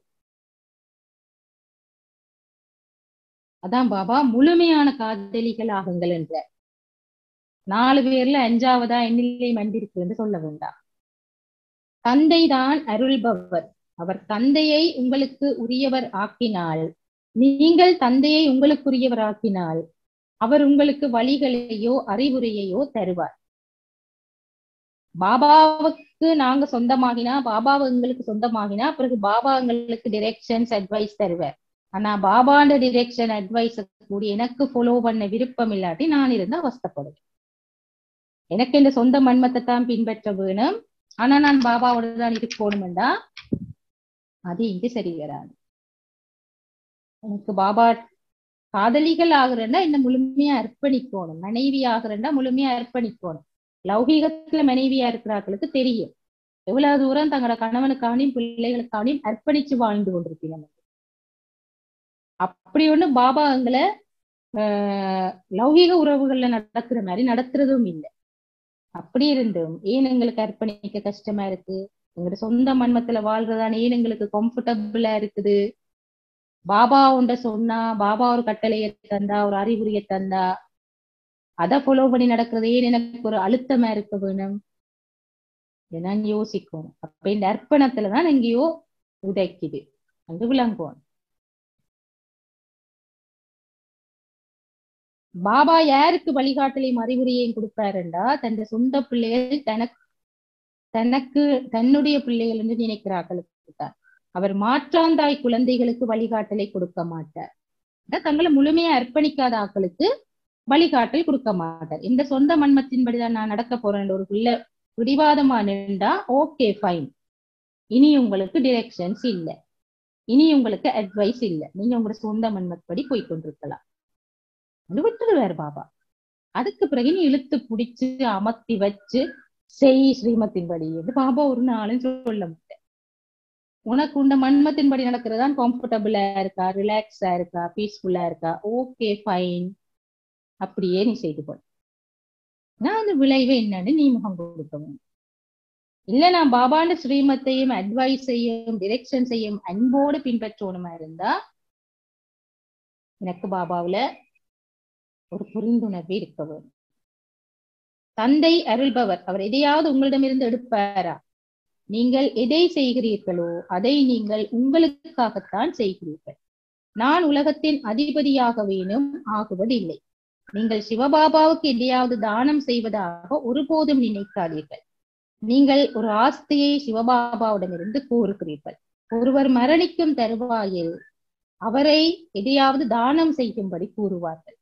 அதான் பாபா முழுமையான காதலிகள் ஆகுங்கள் என்ற நாலு பேர்ல அஞ்சாவதா என்னிலே மண்டிருக்கு என்று சொல்ல வேண்டாம் தந்தை தான் அருள்பவர் அவர் தந்தையை உங்களுக்கு உரியவர் ஆக்கினால் நீங்கள் தந்தையை உங்களுக்குரியவர் ஆக்கினால் அவர் உங்களுக்கு வழிகளையோ அறிவுரையையோ தருவார் பாபாவுக்கு நாங்க சொந்தமாகினா பாபா எங்களுக்கு சொந்தமாகினா பிறகு பாபா எங்களுக்கு டிரெக்ஷன்ஸ் அட்வைஸ் தருவார் ஆனா பாபாண்ட டிரெக்ஷன் அட்வைஸ் கூடி எனக்கு ஃபாலோ பண்ண விருப்பம் இல்லாட்டி நான் இருந்தா அவஸ்தப்படுவேன் எனக்கு இந்த சொந்த மன்மத்தை தான் பின்பற்ற வேணும் ஆனா நான் பாபாவோட தான் இருக்கணும்டா அது இங்கு சரி வராது எனக்கு பாபா காதலிகள் ஆகுறேன்னா என்ன முழுமையா அர்ப்பணிக்கணும் மனைவி ஆகுறேன்னா முழுமையா அர்ப்பணிக்கணும் லௌகீகத்துல மனைவியா இருக்கிறார்களுக்கு தெரியும் எவ்வளவு தூரம் தங்களோட கணவனுக்கானையும் பிள்ளைகளுக்கானையும் அர்ப்பணிச்சு வாழ்ந்து கொண்டிருக்கீங்க அப்படி ஒண்ணு பாபா எங்களை ஆஹ் லௌகீக உறவுகள்ல நடக்கிற மாதிரி நடத்துறதும் இல்லை அப்படி இருந்தும் ஏன் எங்களுக்கு அர்ப்பணிக்க கஷ்டமா இருக்கு எங்களோட சொந்த மன்மத்துல வாழ்றதான ஏன் எங்களுக்கு கம்ஃபர்டபுளா இருக்குது பாபா உண்ட சொன்னா பாபா ஒரு கட்டளையை தந்தா ஒரு அறிகுறியை தந்தா அதை ஃபாலோ பண்ணி நடக்கிறது ஏன் எனக்கு ஒரு அழுத்தமா இருக்க வேணும் நான் யோசிக்கணும் அப்ப இந்த அர்ப்பணத்துலதான் எங்கேயோ உதைக்குது அங்கு விளங்குவோம் பாபா யாருக்கு வழிகாட்டலையும் அறிவுரையையும் கொடுப்பாருண்டா தன் சொந்த பிள்ளைகள் தனக்கு தனக்கு தன்னுடைய பிள்ளைகள் என்று நினைக்கிறார்களுக்கு தான் அவர் மாற்றாந்தாய் குழந்தைகளுக்கு வழிகாட்டலை கொடுக்க மாட்டார் தங்களை முழுமையா அர்ப்பணிக்காத ஆக்களுக்கு வழிகாட்டல் கொடுக்க மாட்டார் இந்த சொந்த மன்மத்தின்படிதான் நான் நடக்க போறேன் ஒரு பிள்ளை பிடிவாதமா நின்றா ஓகே ஃபைன் இனி உங்களுக்கு டிரெக்ஷன்ஸ் இல்ல இனி உங்களுக்கு அட்வைஸ் இல்ல நீங்க உங்களோட சொந்த மன்மத்படி போய் கொண்டிருக்கலாம் விட்டுடுவார் பாபா அதுக்கு பிறகு நீ இழுத்து பிடிச்சு அமர்த்தி வச்சு செய் ஸ்ரீமத்தின்படி என்று பாபா ஒரு நாளும் சொல்ல மாட்டேன் உனக்கு உண்ட மன்மத்தின்படி நடக்கிறதான் கம்ஃபர்டபுளா இருக்கா ரிலாக்ஸா இருக்கா பீஸ்ஃபுல்லா இருக்கா ஓகே ஃபைன் அப்படியே நீ செய்து கொள் நான் அந்த விளைவு என்னன்னு நீ முகம் கொடுக்கணும் இல்ல நான் பாபாண்ட ஸ்ரீமத்தையும் அட்வைஸ் செய்யும் டிரெக்ஷன் செய்யும் அன்போடு பின்பற்றணுமா இருந்தா எனக்கு பாபாவுல ஒரு புரிந்துணர்வு இருக்க வேண்டும் தந்தை அருள்பவர் அவர் எதையாவது உங்களிடமிருந்து எடுப்பாரா நீங்கள் எதை செய்கிறீர்களோ அதை நீங்கள் உங்களுக்காகத்தான் செய்கிறீர்கள் நான் உலகத்தின் அதிபதியாக வேணும் ஆகுவதில்லை நீங்கள் சிவபாபாவுக்கு எதையாவது தானம் செய்வதாக ஒருபோதும் நினைக்காதீர்கள் நீங்கள் ஒரு ஆஸ்தியை சிவபாபாவிடமிருந்து கோருகிறீர்கள் ஒருவர் மரணிக்கும் தருவாயில் அவரை எதையாவது தானம் செய்யும்படி கூறுவார்கள்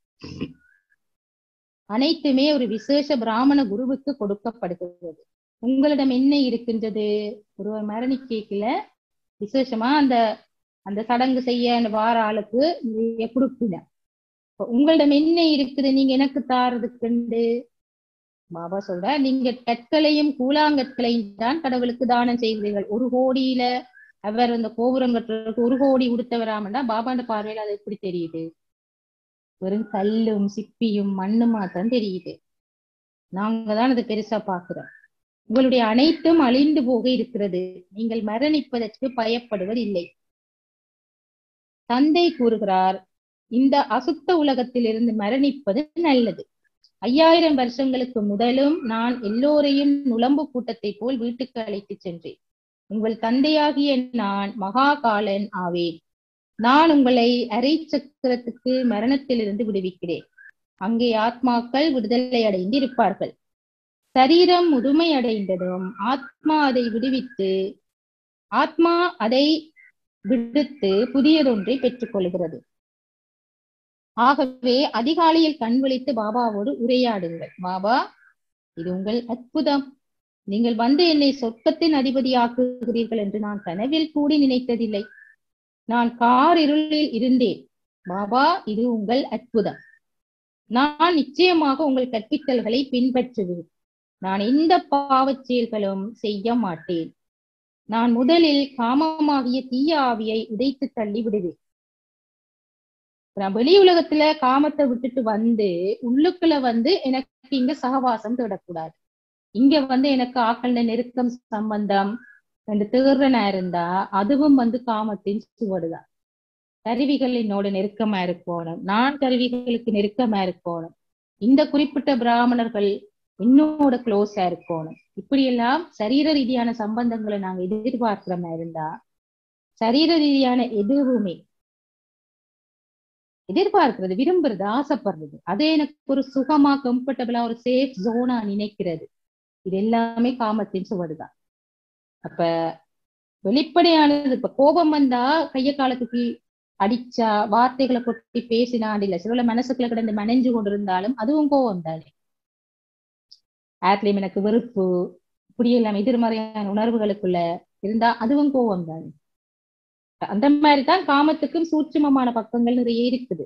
அனைத்துமே ஒரு விசேஷ பிராமண குருவுக்கு கொடுக்கப்படுகிறது உங்களிடம் என்ன இருக்கின்றது ஒருவர் மரணிக்கல விசேஷமா அந்த அந்த சடங்கு செய்ய அந்த வார ஆளுக்கு நிறைய கொடுப்பின உங்களிடம் என்ன இருக்குது நீங்க எனக்கு தாரதுக்குண்டு பாபா சொல்ற நீங்க கற்களையும் கூழாங்கற்களையும் தான் கடவுளுக்கு தானம் செய்கிறீர்கள் ஒரு கோடியில அவர் அந்த கோபுரம் கட்டுறதுக்கு ஒரு கோடி உடுத்தவராமண்டா பாபாண்ட பார்வையில அது எப்படி தெரியுது வெறும் கல்லும் சிப்பியும் மண்ணுமா தான் தெரியுது நாங்க தான் அதை பெருசா பாக்குறோம் உங்களுடைய அனைத்தும் அழிந்து போக இருக்கிறது நீங்கள் மரணிப்பதற்கு பயப்படுவதில்லை தந்தை கூறுகிறார் இந்த அசுத்த உலகத்திலிருந்து மரணிப்பது நல்லது ஐயாயிரம் வருஷங்களுக்கு முதலும் நான் எல்லோரையும் நுளம்பு கூட்டத்தை போல் வீட்டுக்கு அழைத்து சென்றேன் உங்கள் தந்தையாகிய நான் மகாகாலன் ஆவேன் நான் உங்களை அரை சக்கரத்துக்கு மரணத்திலிருந்து விடுவிக்கிறேன் அங்கே ஆத்மாக்கள் விடுதலை அடைந்து இருப்பார்கள் சரீரம் முதுமை அடைந்ததும் ஆத்மா அதை விடுவித்து ஆத்மா அதை விடுத்து புதியதொன்றை பெற்றுக் கொள்கிறது ஆகவே அதிகாலையில் கண் விழித்து பாபாவோடு உரையாடுங்கள் பாபா இது உங்கள் அற்புதம் நீங்கள் வந்து என்னை சொர்க்கத்தின் அதிபதியாக்குகிறீர்கள் என்று நான் கனவில் கூடி நினைத்ததில்லை நான் கார் இருளில் இருந்தேன் பாபா இது உங்கள் அற்புதம் நான் நிச்சயமாக உங்கள் கற்பித்தல்களை பின்பற்றுவேன் நான் எந்த பாவச் செயல்களும் செய்ய மாட்டேன் நான் முதலில் காமமாகிய தீய ஆவியை உதைத்து தள்ளி விடுவேன் நான் வெளி உலகத்துல காமத்தை விட்டுட்டு வந்து உள்ளுக்குள்ள வந்து எனக்கு இங்க சகவாசம் தேடக்கூடாது இங்க வந்து எனக்கு ஆக்கள்ல நெருக்கம் சம்பந்தம் ரெண்டு தேர்றனா இருந்தா அதுவும் வந்து காமத்தின் சுவடுதான் கருவிகள் என்னோட நெருக்கமா இருக்கணும் நான் கருவிகளுக்கு நெருக்கமா இருக்கணும் இந்த குறிப்பிட்ட பிராமணர்கள் என்னோட க்ளோஸா இருக்கணும் இப்படி எல்லாம் சரீர ரீதியான சம்பந்தங்களை நாங்க எதிர்பார்க்கிற மாதிரி இருந்தா சரீர ரீதியான எதுவுமே எதிர்பார்க்கிறது விரும்புறது ஆசைப்படுறது அதே எனக்கு ஒரு சுகமா கம்ஃபர்டபுளா ஒரு சேஃப் ஜோனா நினைக்கிறது இது எல்லாமே காமத்தின் சுவடுதான் அப்ப வெளிப்படையானது இப்ப கோபம் வந்தா கைய காலத்துக்கு அடிச்சா வார்த்தைகளை கொட்டி பேசினான் இல்ல சில மனசுக்குள்ள கிடந்து மனைஞ்சு கொண்டிருந்தாலும் அதுவும் கோபம் தானே ஆத்லயும் எனக்கு வெறுப்பு இப்படி எல்லாம் எதிர்மறையான உணர்வுகளுக்குள்ள இருந்தா அதுவும் கோபம் தானே அந்த மாதிரிதான் காமத்துக்கும் சூட்சுமமான பக்கங்கள் நிறைய இருக்குது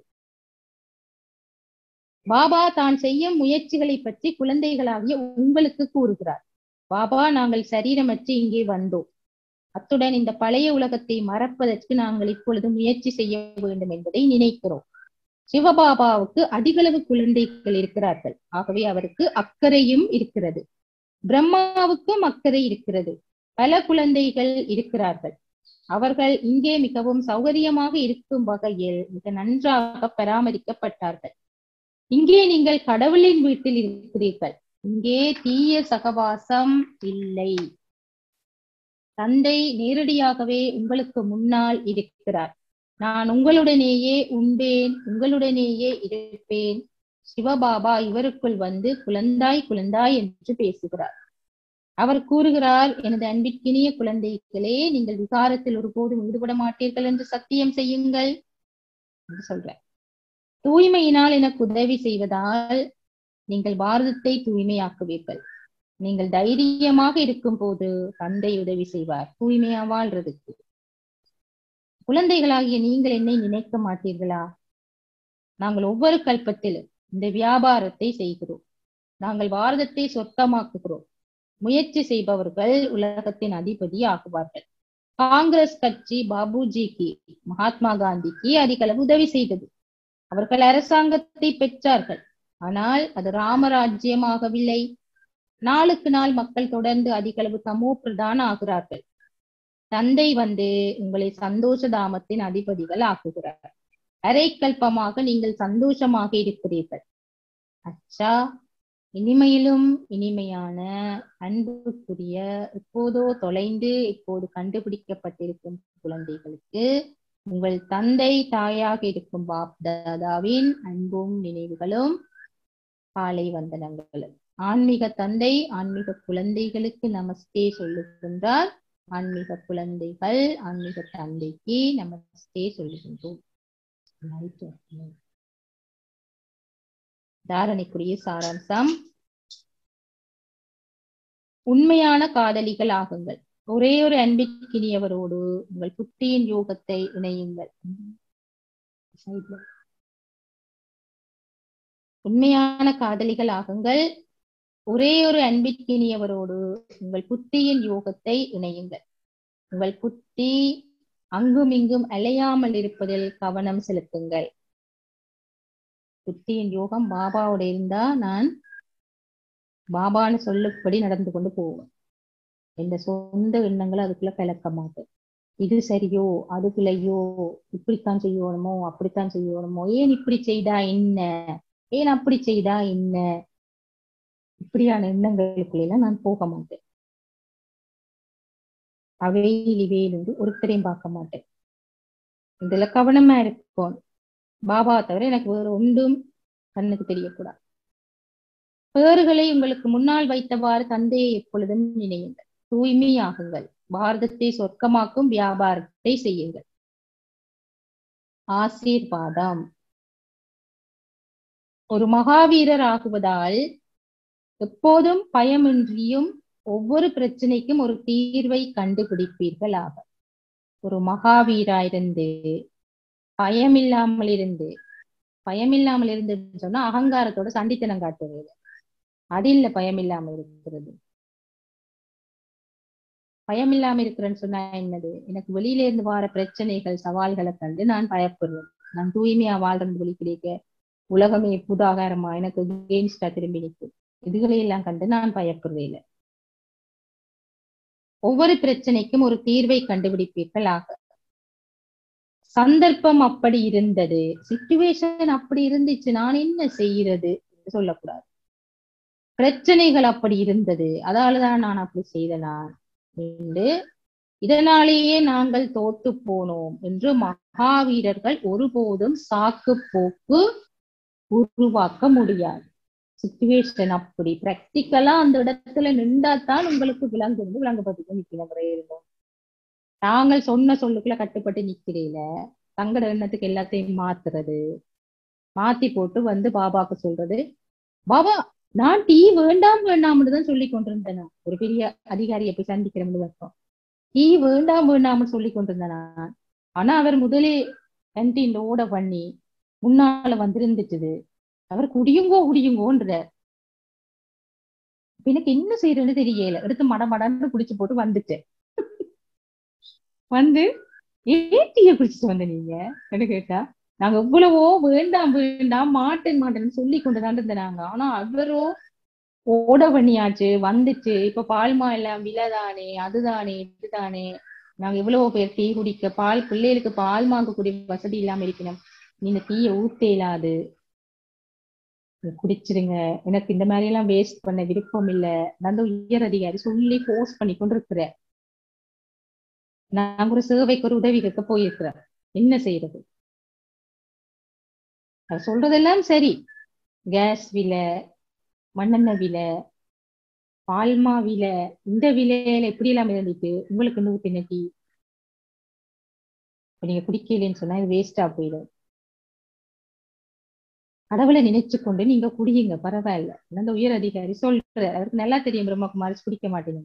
பாபா தான் செய்யும் முயற்சிகளை பற்றி குழந்தைகளாகிய உங்களுக்கு கூறுகிறார் பாபா நாங்கள் சரீரமற்று இங்கே வந்தோம் அத்துடன் இந்த பழைய உலகத்தை மறப்பதற்கு நாங்கள் இப்பொழுது முயற்சி செய்ய வேண்டும் என்பதை நினைக்கிறோம் சிவபாபாவுக்கு அதிகளவு குழந்தைகள் இருக்கிறார்கள் ஆகவே அவருக்கு அக்கறையும் இருக்கிறது பிரம்மாவுக்கும் அக்கறை இருக்கிறது பல குழந்தைகள் இருக்கிறார்கள் அவர்கள் இங்கே மிகவும் சௌகரியமாக இருக்கும் வகையில் மிக நன்றாக பராமரிக்கப்பட்டார்கள் இங்கே நீங்கள் கடவுளின் வீட்டில் இருக்கிறீர்கள் இங்கே தீய சகவாசம் இல்லை தந்தை நேரடியாகவே உங்களுக்கு முன்னால் இருக்கிறார் நான் உங்களுடனேயே உண்பேன் உங்களுடனேயே இருப்பேன் சிவபாபா இவருக்குள் வந்து குழந்தாய் குழந்தாய் என்று பேசுகிறார் அவர் கூறுகிறார் எனது அன்பிற்கினிய குழந்தைகளே நீங்கள் விகாரத்தில் ஒருபோதும் ஈடுபட மாட்டீர்கள் என்று சத்தியம் செய்யுங்கள் என்று சொல்றார் தூய்மையினால் எனக்கு உதவி செய்வதால் நீங்கள் பாரதத்தை தூய்மையாக்குவீர்கள் நீங்கள் தைரியமாக இருக்கும் போது தந்தை உதவி செய்வார் தூய்மையா வாழ்றதுக்கு குழந்தைகளாகிய நீங்கள் என்னை நினைக்க மாட்டீர்களா நாங்கள் ஒவ்வொரு கல்பத்திலும் இந்த வியாபாரத்தை செய்கிறோம் நாங்கள் பாரதத்தை சொர்க்கமாக்குகிறோம் முயற்சி செய்பவர்கள் உலகத்தின் அதிபதி ஆகுவார்கள் காங்கிரஸ் கட்சி பாபுஜிக்கு மகாத்மா காந்திக்கு அதிகளவு உதவி செய்தது அவர்கள் அரசாங்கத்தை பெற்றார்கள் ஆனால் அது ராமராஜ்யமாகவில்லை நாளுக்கு நாள் மக்கள் தொடர்ந்து அதிகளவு தமோ பிரதான ஆகிறார்கள் தந்தை வந்து உங்களை சந்தோஷ தாமத்தின் அதிபதிகள் ஆக்குகிறார் அரைக்கல்பமாக நீங்கள் சந்தோஷமாக இருக்கிறீர்கள் அச்சா இனிமையிலும் இனிமையான அன்புக்குரிய இப்போதோ தொலைந்து இப்போது கண்டுபிடிக்கப்பட்டிருக்கும் குழந்தைகளுக்கு உங்கள் தந்தை தாயாக இருக்கும் பாப் தாதாவின் அன்பும் நினைவுகளும் காலை வந்தனங்களும் ஆன்மீக தந்தை ஆன்மீக குழந்தைகளுக்கு நமஸ்தே சொல்லுகின்றார் ஆன்மீக குழந்தைகள் ஆன்மீக தந்தைக்கு நமஸ்தே சொல்லுகின்றோம் தாரணைக்குரிய சாராம்சம் உண்மையான காதலிகள் ஆகுங்கள் ஒரே ஒரு அன்பிற்கினியவரோடு உங்கள் புத்தியின் யோகத்தை இணையுங்கள் உண்மையான காதலிகள் ஆகுங்கள் ஒரே ஒரு அன்பிற்கினியவரோடு உங்கள் புத்தியின் யோகத்தை இணையுங்கள் உங்கள் புத்தி அங்கும் இங்கும் அலையாமல் இருப்பதில் கவனம் செலுத்துங்கள் புத்தியின் யோகம் பாபாவோட இருந்தா நான் பாபான்னு சொல்லுபடி நடந்து கொண்டு போவேன் எந்த சொந்த எண்ணங்களை அதுக்குள்ள கலக்க மாட்டேன் இது சரியோ அது பிள்ளையோ இப்படித்தான் செய்யணுமோ அப்படித்தான் செய்யணுமோ ஏன் இப்படி செய்தா என்ன ஏன் அப்படி செய்தா என்ன இப்படியான எண்ணங்களுக்குள்ள நான் போக மாட்டேன் அவையில் இவையில் என்று ஒருத்தரையும் பார்க்க மாட்டேன் இதுல கவனமா இருக்கும் பாபா தவிர எனக்கு வேறு ஒன்றும் கண்ணுக்கு தெரியக்கூடாது பேறுகளை உங்களுக்கு முன்னால் வைத்தவாறு தந்தையை எப்பொழுதும் நினையுங்கள் தூய்மையாகுங்கள் பாரதத்தை சொர்க்கமாக்கும் வியாபாரத்தை செய்யுங்கள் ஆசீர்வாதம் ஒரு மகாவீரர் ஆகுவதால் எப்போதும் பயமின்றியும் ஒவ்வொரு பிரச்சனைக்கும் ஒரு தீர்வை கண்டுபிடிப்பீர்கள் ஆக ஒரு மகாவீரா இருந்து பயமில்லாமல் இருந்து பயமில்லாமல் இருந்து சொன்னா அகங்காரத்தோட சண்டித்தனம் காட்டுறது அது இல்ல பயமில்லாமல் இருக்கிறது பயமில்லாம இருக்கிறேன்னு சொன்னா என்னது எனக்கு வெளியில இருந்து வர பிரச்சனைகள் சவால்களை கண்டு நான் பயப்படுவேன் நான் தூய்மையா வாழ்றது சொல்லி கிடைக்க உலகமே புதாகாரமா எனக்கு அகெயின்ஸ்டா திரும்பி நிற்கும் இதுகளை எல்லாம் கண்டு நான் பயப்படுறே இல்லை ஒவ்வொரு பிரச்சனைக்கும் ஒரு தீர்வை கண்டுபிடிப்பீர்கள் ஆக சந்தர்ப்பம் அப்படி இருந்தது சிச்சுவேஷன் அப்படி இருந்துச்சு நான் என்ன செய்யறது என்று சொல்லக்கூடாது பிரச்சனைகள் அப்படி இருந்தது அதாலதான் நான் அப்படி செய்தனான் என்று இதனாலேயே நாங்கள் தோத்து போனோம் என்று மகாவீரர்கள் ஒருபோதும் சாக்கு போக்கு உருவாக்க முடியாது சுச்சுவேஷன் அப்படி பிராக்டிக்கலா அந்த இடத்துல நின்றாதான் உங்களுக்கு விலங்கு விலங்குபட்டு நிக்கிற முறை இருக்கும் நாங்கள் சொன்ன சொல்லுக்குள்ள கட்டுப்பட்டு நிக்கிறீல தங்கட எண்ணத்துக்கு எல்லாத்தையும் மாத்துறது மாத்தி போட்டு வந்து பாபாக்கு சொல்றது பாபா நான் டீ வேண்டாம் வேண்டாம்னு தான் சொல்லி கொண்டிருந்தேன் நான். ஒரு பெரிய அதிகாரியை போய் சந்திக்கிறோம்னு அர்த்தம் டீ வேண்டாம் வேண்டாம்னு சொல்லி கொண்டிருந்தேன் நான் ஆனா அவர் முதலே கேன்டீன்ல ஓட பண்ணி முன்னால வந்திருந்துச்சுது அவர் குடியுங்கோ குடியுங்கோன்ற இப்ப எனக்கு என்ன செய்யறதுன்னு தெரியல எடுத்து மட மடன்னு குடிச்சு போட்டு வந்துட்டேன் வந்து ஏன் டீய குடிச்சிட்டு வந்த நீங்க என்ன கேட்டா நாங்க எவ்வளவோ வேண்டாம் வேண்டாம் மாட்டேன் மாட்டேன்னு சொல்லி கொண்டுதான் இருந்தேன் நாங்க ஆனா அவரோ ஓட பண்ணியாச்சு வந்துச்சு இப்ப பால்மா எல்லாம் விலைதானே அதுதானே இதுதானே நாங்க இவ்வளவு பேர் டீ குடிக்க பால் பிள்ளைகளுக்கு பால் வாங்கக்கூடிய வசதி இல்லாம இருக்கணும் நீங்க டீயை ஊத்த இயலாது குடிச்சிருங்க எனக்கு இந்த மாதிரி எல்லாம் வேஸ்ட் பண்ண விருப்பம் இல்ல நான் அந்த உயர் அதிகாரி சொல்லி போஸ்ட் பண்ணி கொண்டு இருக்கிறேன் நாங்க ஒரு சேவைக்கு ஒரு உதவி கேட்க போயிருக்கிறேன் என்ன செய்யறது அவர் சொல்றதெல்லாம் சரி கேஸ் விலை மண்ணெண்ணெய் விலை பால்மா விலை இந்த விலையில எப்படி எல்லாம் இருந்துட்டு உங்களுக்கு நூத்தி டீ இப்ப நீங்க குடிக்கலன்னு சொன்னா இது வேஸ்டா போயிடும் கடவுளை நினைச்சு கொண்டு நீங்க குடியுங்க பரவாயில்ல அந்த உயர் அதிகாரி சொல்ற அவருக்கு நல்லா தெரியும் பிரம்மகுமாரி குடிக்க மாட்டேங்க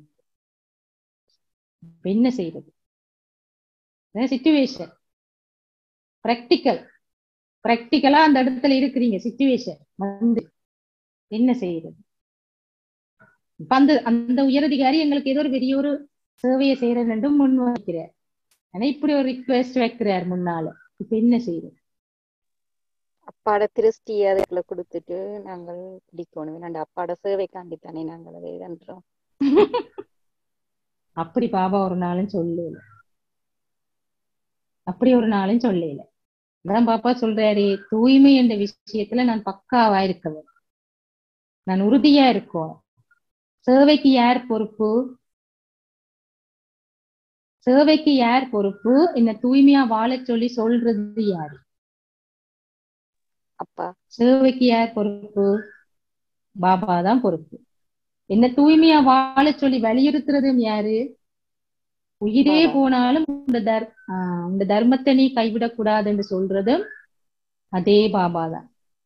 இப்ப என்ன செய்யறது சிச்சுவேஷன் பிராக்டிக்கல் பிராக்டிக்கலா அந்த இடத்துல இருக்கிறீங்க சிச்சுவேஷன் வந்து என்ன செய்யறது இப்ப அந்த அந்த உயரதிகாரி எங்களுக்கு ஏதோ ஒரு பெரிய ஒரு சேவையை செய்யறேன்னு முன் வைக்கிறார் ஆனா இப்படி ஒரு ரிக்வெஸ்ட் வைக்கிறார் முன்னால இப்ப என்ன செய்யறது அப்பாட திருஷ்டி அதுக்குள்ள கொடுத்துட்டு நாங்கள் பிடிக்கணும் அந்த அப்பாட சேவைக்காண்டித்தானே நாங்கள் அதை இதன்றோம் அப்படி பாபா ஒரு நாளும் சொல்லல அப்படி ஒரு நாளும் சொல்லல அதான் பாப்பா சொல்றாரு தூய்மை என்ற விஷயத்துல நான் பக்காவா இருக்கவன் நான் உறுதியா இருக்கோம் சேவைக்கு யார் பொறுப்பு சேவைக்கு யார் பொறுப்பு என்ன தூய்மையா வாழச் சொல்லி சொல்றது யாரு அப்பா சேவைக்கு யார் பொறுப்பு பாபா தான் பொறுப்பு என்ன தூய்மையா வாழச் சொல்லி வலியுறுத்துறதும் யாரு உயிரே பாபா. போனாலும் இந்த தர் ஆஹ் இந்த தர்மத்தை நீ கைவிடக் கூடாதுன்னு சொல்றதும் அதே பாபா தான்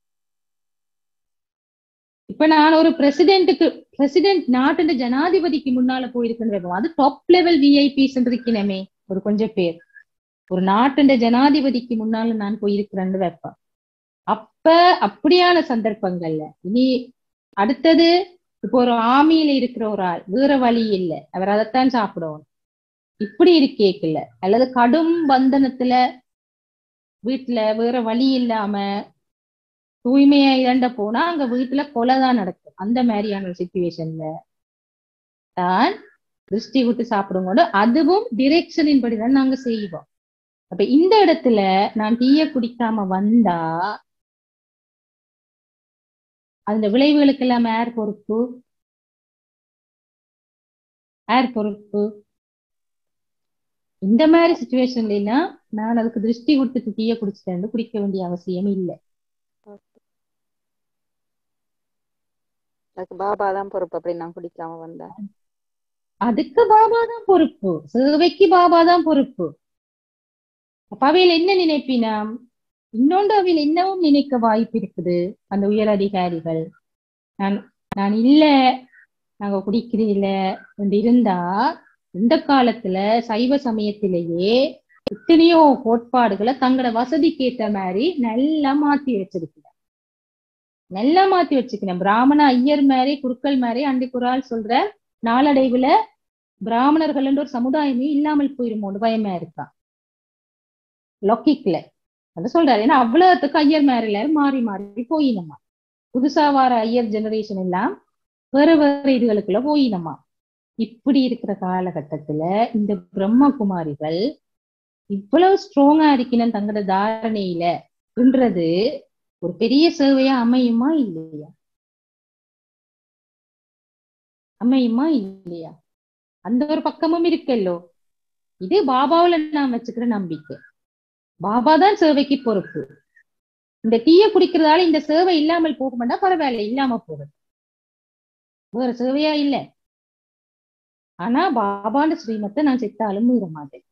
இப்ப நான் ஒரு பிரசிடென்ட்டுக்கு பிரசிடென்ட் நாட்டு ஜனாதிபதிக்கு முன்னால போயிருக்குன்னு வைப்போம் அது டாப் லெவல் விஐபிஸ் இருக்கணுமே ஒரு கொஞ்சம் பேர் ஒரு நாட்டு ஜனாதிபதிக்கு முன்னால நான் போயிருக்கிறேன்னு வைப்பேன் அப்ப அப்படியான சந்தர்ப்பங்கள்ல இனி அடுத்தது இப்போ ஒரு ஆமியில இருக்கிற ஒரு ஆள் வேற வழி இல்லை அவர் அதைத்தான் சாப்பிடணும் இப்படி இருக்கேக்கல அல்லது கடும் பந்தனத்துல வீட்டுல வேற வழி இல்லாம தூய்மையா இழண்ட போனா அங்க வீட்டுல கொலை தான் நடக்கும் அந்த மாதிரியான ஒரு சுச்சுவேஷன்ல தான் திருஷ்டி விட்டு சாப்பிடும்போது அதுவும் டிரெக்ஷனின் படிதான் நாங்க செய்வோம் அப்ப இந்த இடத்துல நான் டீய குடிக்காம வந்தா அந்த விளைவுகளுக்கு எல்லாம் யார் பொறுப்பு யார் பொறுப்பு இந்த மாதிரி சுச்சுவேஷன்ல எல்லாம் நான் அதுக்கு திருஷ்டி கொடுத்துட்டு டீய குடிச்சிட்டேன் குடிக்க வேண்டிய அவசியம் இல்லை அதுக்கு பாபா தான் பொறுப்பு அப்படி நான் குடிக்காம வந்தேன் அதுக்கு பாபா தான் பொறுப்பு சேவைக்கு பாபா தான் பொறுப்பு அப்ப அவையில் என்ன நினைப்பினாம் இன்னொன்று அவையில் என்னவும் நினைக்க வாய்ப்பு இருக்குது அந்த உயர் அதிகாரிகள் நான் நான் இல்ல நாங்க குடிக்கிறது இல்ல என்று இருந்தா இந்த காலத்துல சைவ சமயத்திலேயே எத்தனையோ கோட்பாடுகளை தங்களோட வசதிக்கு ஏத்த மாதிரி நல்லா மாத்தி வச்சிருக்கிறார் நல்லா மாத்தி வச்சுக்கணும் பிராமண ஐயர் மாதிரி குருக்கள் மாதிரி அன்றைக்கு ஒரு ஆள் சொல்ற நாளடைவுல பிராமணர்கள் ஒரு சமுதாயமே இல்லாமல் போயிருமோன்னு பயமா இருக்கா லொக்கிக்ல அதை சொல்றாரு ஏன்னா அவ்வளவுத்துக்கு ஐயர் மேரில மாறி மாறி போயினம்மா புதுசா வர ஐயர் ஜெனரேஷன் எல்லாம் வேற வேற இதுகளுக்குள்ள போயினம்மா இப்படி இருக்கிற காலகட்டத்துல இந்த பிரம்மகுமாரிகள் இவ்வளவு ஸ்ட்ராங்கா இருக்கணும் தங்களோட தாரணையில என்றது ஒரு பெரிய சேவையா அமையுமா இல்லையா அமையுமா இல்லையா அந்த ஒரு பக்கமும் இருக்கல்லோ இது பாபாவுல நான் வச்சுக்கிற நம்பிக்கை பாபா தான் சேவைக்கு பொறுப்பு இந்த டீயை குடிக்கிறதால இந்த சேவை இல்லாமல் போக மாட்டா பரவாயில்ல இல்லாம போகுது வேற சேவையா இல்ல ஆனா பாபான ஸ்ரீமத்தை நான் செத்தாலும் மீற மாட்டேன்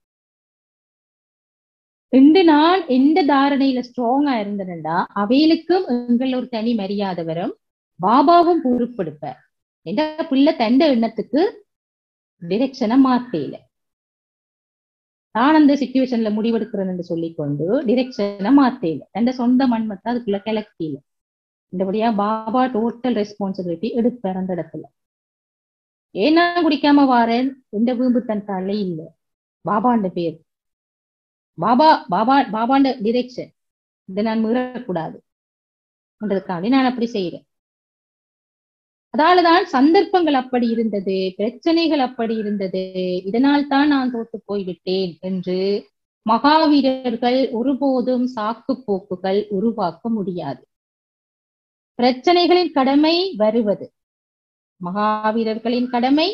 ரெண்டு நான் எந்த தாரணையில ஸ்ட்ராங்கா இருந்தேன்டா அவைகளுக்கும் எங்கள் ஒரு தனி மரியாதை வரும் பாபாவும் பொறுப்பெடுப்ப எந்த பிள்ளை தண்ட எண்ணத்துக்கு டிரெக்ஷனை மாத்தேல நான் அந்த சுச்சுவேஷன்ல முடிவெடுக்கிறேன்னு சொல்லிக்கொண்டு டிரெக்ஷனை மாத்தேல தந்த சொந்த மண்மத்தை அதுக்குள்ள கிளக்கில இந்தபடியா பாபா டோட்டல் ரெஸ்பான்சிபிலிட்டி எடுப்பார் அந்த இடத்துல ஏன்னா குடிக்காம வாரேன் எந்த வீம்பு தன் தலை இல்லை பாபாண்ட பேர் பாபா பாபா பாபாண்ட டிரெக்ஷன் இதை நான் மீறக்கூடாது என்றதுக்காண்டி நான் அப்படி செய்யறேன் அதாலதான் சந்தர்ப்பங்கள் அப்படி இருந்தது பிரச்சனைகள் அப்படி இருந்தது இதனால் தான் நான் தோத்து போய்விட்டேன் என்று மகாவீரர்கள் ஒருபோதும் சாக்கு போக்குகள் உருவாக்க முடியாது பிரச்சனைகளின் கடமை வருவது மகாவீரர்களின் கடமை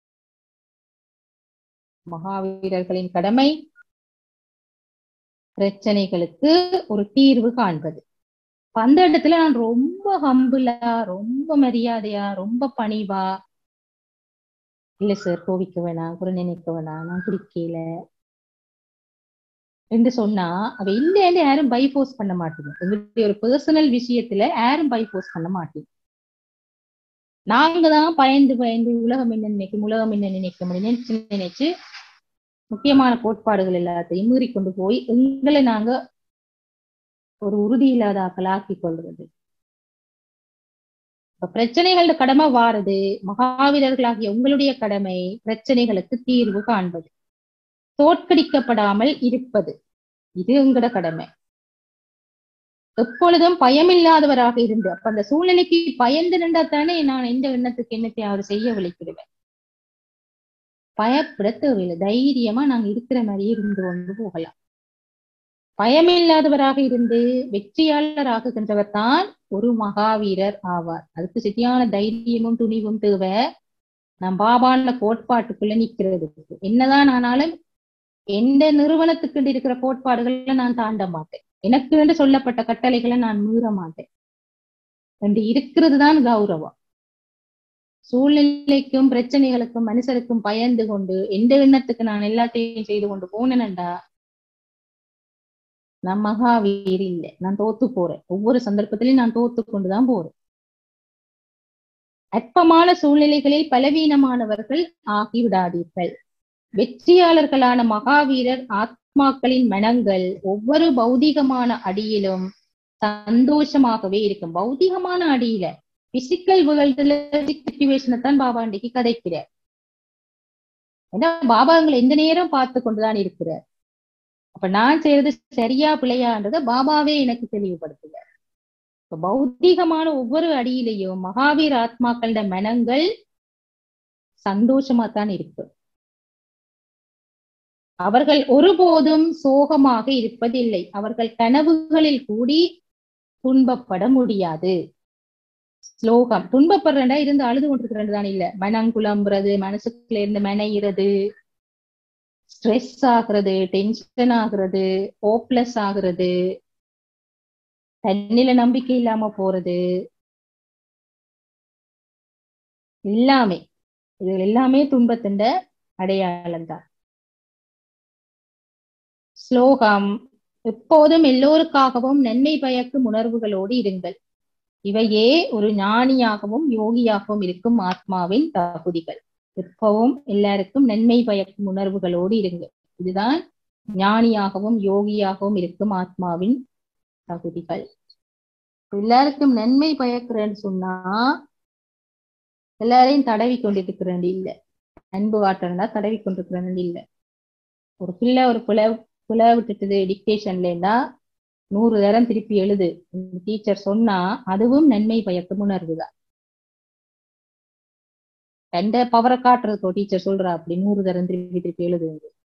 மகாவீரர்களின் கடமை பிரச்சனைகளுக்கு ஒரு தீர்வு காண்பது அந்த இடத்துல நான் ரொம்ப ஹம்பிளா ரொம்ப மரியாதையா ரொம்ப பணிவா இல்ல சார் கோவிக்க வேணாம் குறை நினைக்க வேணாம் நான் குடிக்கல என்று சொன்னா அவ இல்லைன்னு யாரும் பைபோஸ் பண்ண மாட்டீங்க உங்களுடைய ஒரு பர்சனல் விஷயத்துல யாரும் பைபோஸ் பண்ண மாட்டீங்க நாங்க தான் பயந்து பயந்து உலகம் என்ன நினைக்கும் உலகம் என்ன நினைக்க நினைச்சு நினைச்சு முக்கியமான கோட்பாடுகள் எல்லாத்தையும் மீறி கொண்டு போய் எங்களை நாங்க ஒரு உறுதி இல்லாதாக்கள் ஆக்கி கொள்வது இப்ப பிரச்சனைகளோட கடமை வாரது மகாவீரர்களாகிய உங்களுடைய கடமை பிரச்சனைகளுக்கு தீர்வு காண்பது தோற்கடிக்கப்படாமல் இருப்பது இது எங்கட கடமை எப்பொழுதும் பயமில்லாதவராக இருந்து அப்ப அந்த சூழ்நிலைக்கு பயந்து நின்றா தானே நான் எந்த எண்ணத்துக்கு என்னத்தையாவது செய்ய விழிக்கிடுவேன் பயப்பட தேவையில்லை தைரியமா நாங்க இருக்கிற மாதிரியே இருந்து கொண்டு போகலாம் பயமில்லாதவராக இருந்து வெற்றியாளராகுகின்றவர் தான் ஒரு மகாவீரர் ஆவார் அதுக்கு சரியான தைரியமும் துணிவும் தேவை நான் பாபான கோட்பாட்டுக்குள்ள நிக்கிறதுக்கு என்னதான் ஆனாலும் எந்த நிறுவனத்துக்கு இருக்கிற கோட்பாடுகளை நான் தாண்ட மாட்டேன் எனக்கு என்று சொல்லப்பட்ட கட்டளைகளை நான் மீற மாட்டேன் என்று இருக்கிறது தான் கௌரவம் சூழ்நிலைக்கும் பிரச்சனைகளுக்கும் மனுஷருக்கும் பயந்து கொண்டு எந்த எண்ணத்துக்கு நான் எல்லாத்தையும் செய்து கொண்டு போனேன்டா நான் மகாவீர் இல்லை நான் தோத்து போறேன் ஒவ்வொரு சந்தர்ப்பத்திலையும் நான் தோத்து கொண்டுதான் போறேன் அற்பமான சூழ்நிலைகளில் பலவீனமானவர்கள் ஆகிவிடாதீர்கள் வெற்றியாளர்களான மகாவீரர் ஆத்மாக்களின் மனங்கள் ஒவ்வொரு பௌதிகமான அடியிலும் சந்தோஷமாகவே இருக்கும் பௌதிகமான அடியில பிசிக்கல் வேர்ல்டுல சிச்சுவேஷனை தான் பாபா அன்றைக்கு கதைக்கிறார் ஏன்னா பாபா எங்களை எந்த நேரம் பார்த்து கொண்டுதான் இருக்கிறார் அப்ப நான் செய்யறது சரியா பிள்ளையான்றத பாபாவே எனக்கு தெளிவுபடுத்துகிறார் இப்ப பௌத்திகமான ஒவ்வொரு அடியிலையும் மகாவீர் ஆத்மாக்களோட மனங்கள் சந்தோஷமா தான் இருக்கு அவர்கள் ஒருபோதும் சோகமாக இருப்பதில்லை அவர்கள் கனவுகளில் கூடி துன்பப்பட முடியாது ஸ்லோகம் துன்பப்படுறா இருந்து அழுது கொண்டிருக்கிறேன் தான் இல்ல மனங்குழம்புறது மனசுக்குள்ள இருந்து மனையிறது ஸ்ட்ரெஸ் ஆகுறது டென்ஷன் ஆகுறது ஹோப்லெஸ் ஆகுறது தண்ணில நம்பிக்கை இல்லாம போறது எல்லாமே இது எல்லாமே துன்பத்தின் அடையாளம் தான் ஸ்லோகம் எப்போதும் எல்லோருக்காகவும் நன்மை பயக்கும் உணர்வுகளோடு இருங்கள் இவையே ஒரு ஞானியாகவும் யோகியாகவும் இருக்கும் ஆத்மாவின் தகுதிகள் எப்பவும் எல்லாருக்கும் நன்மை பயக்கும் உணர்வுகளோடு இருங்க இதுதான் ஞானியாகவும் யோகியாகவும் இருக்கும் ஆத்மாவின் தகுதிகள் எல்லாருக்கும் நன்மை பயக்கிறேன்னு சொன்னா எல்லாரையும் தடவி கொண்டிருக்கிறேன் இல்ல அன்பு வாட்டம்னா தடவி கொண்டிருக்கிறேன் இல்ல ஒரு பிள்ளை ஒரு புல புல விட்டுட்டுது டிக்டேஷன்லன்னா நூறு தரம் திருப்பி எழுது டீச்சர் சொன்னா அதுவும் நன்மை பயக்கும் உணர்வுதான் ரெண்ட பவரை காட்டுறதுக்கோ டீச்சர் சொல்றா அப்படி நூறு தரம் திருப்பி திருப்பி எழுது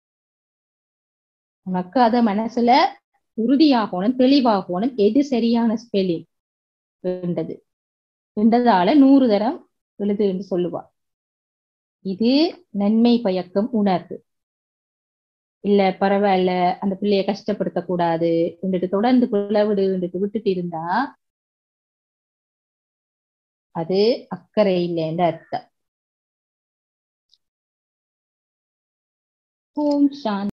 உனக்கு அத மனசுல உறுதியாகணும் தெளிவாகணும் எது சரியான ஸ்பெல்லிங் என்றது என்றதால நூறு தரம் எழுது என்று சொல்லுவா இது நன்மை பயக்கும் உணர்வு இல்ல பரவாயில்ல அந்த பிள்ளைய கஷ்டப்படுத்த கூடாது என்றுட்டு தொடர்ந்து குளவிடு என்றுட்டு விட்டுட்டு இருந்தா அது அக்கறை இல்லைன்ற அர்த்தம் ஓம் சாந்தி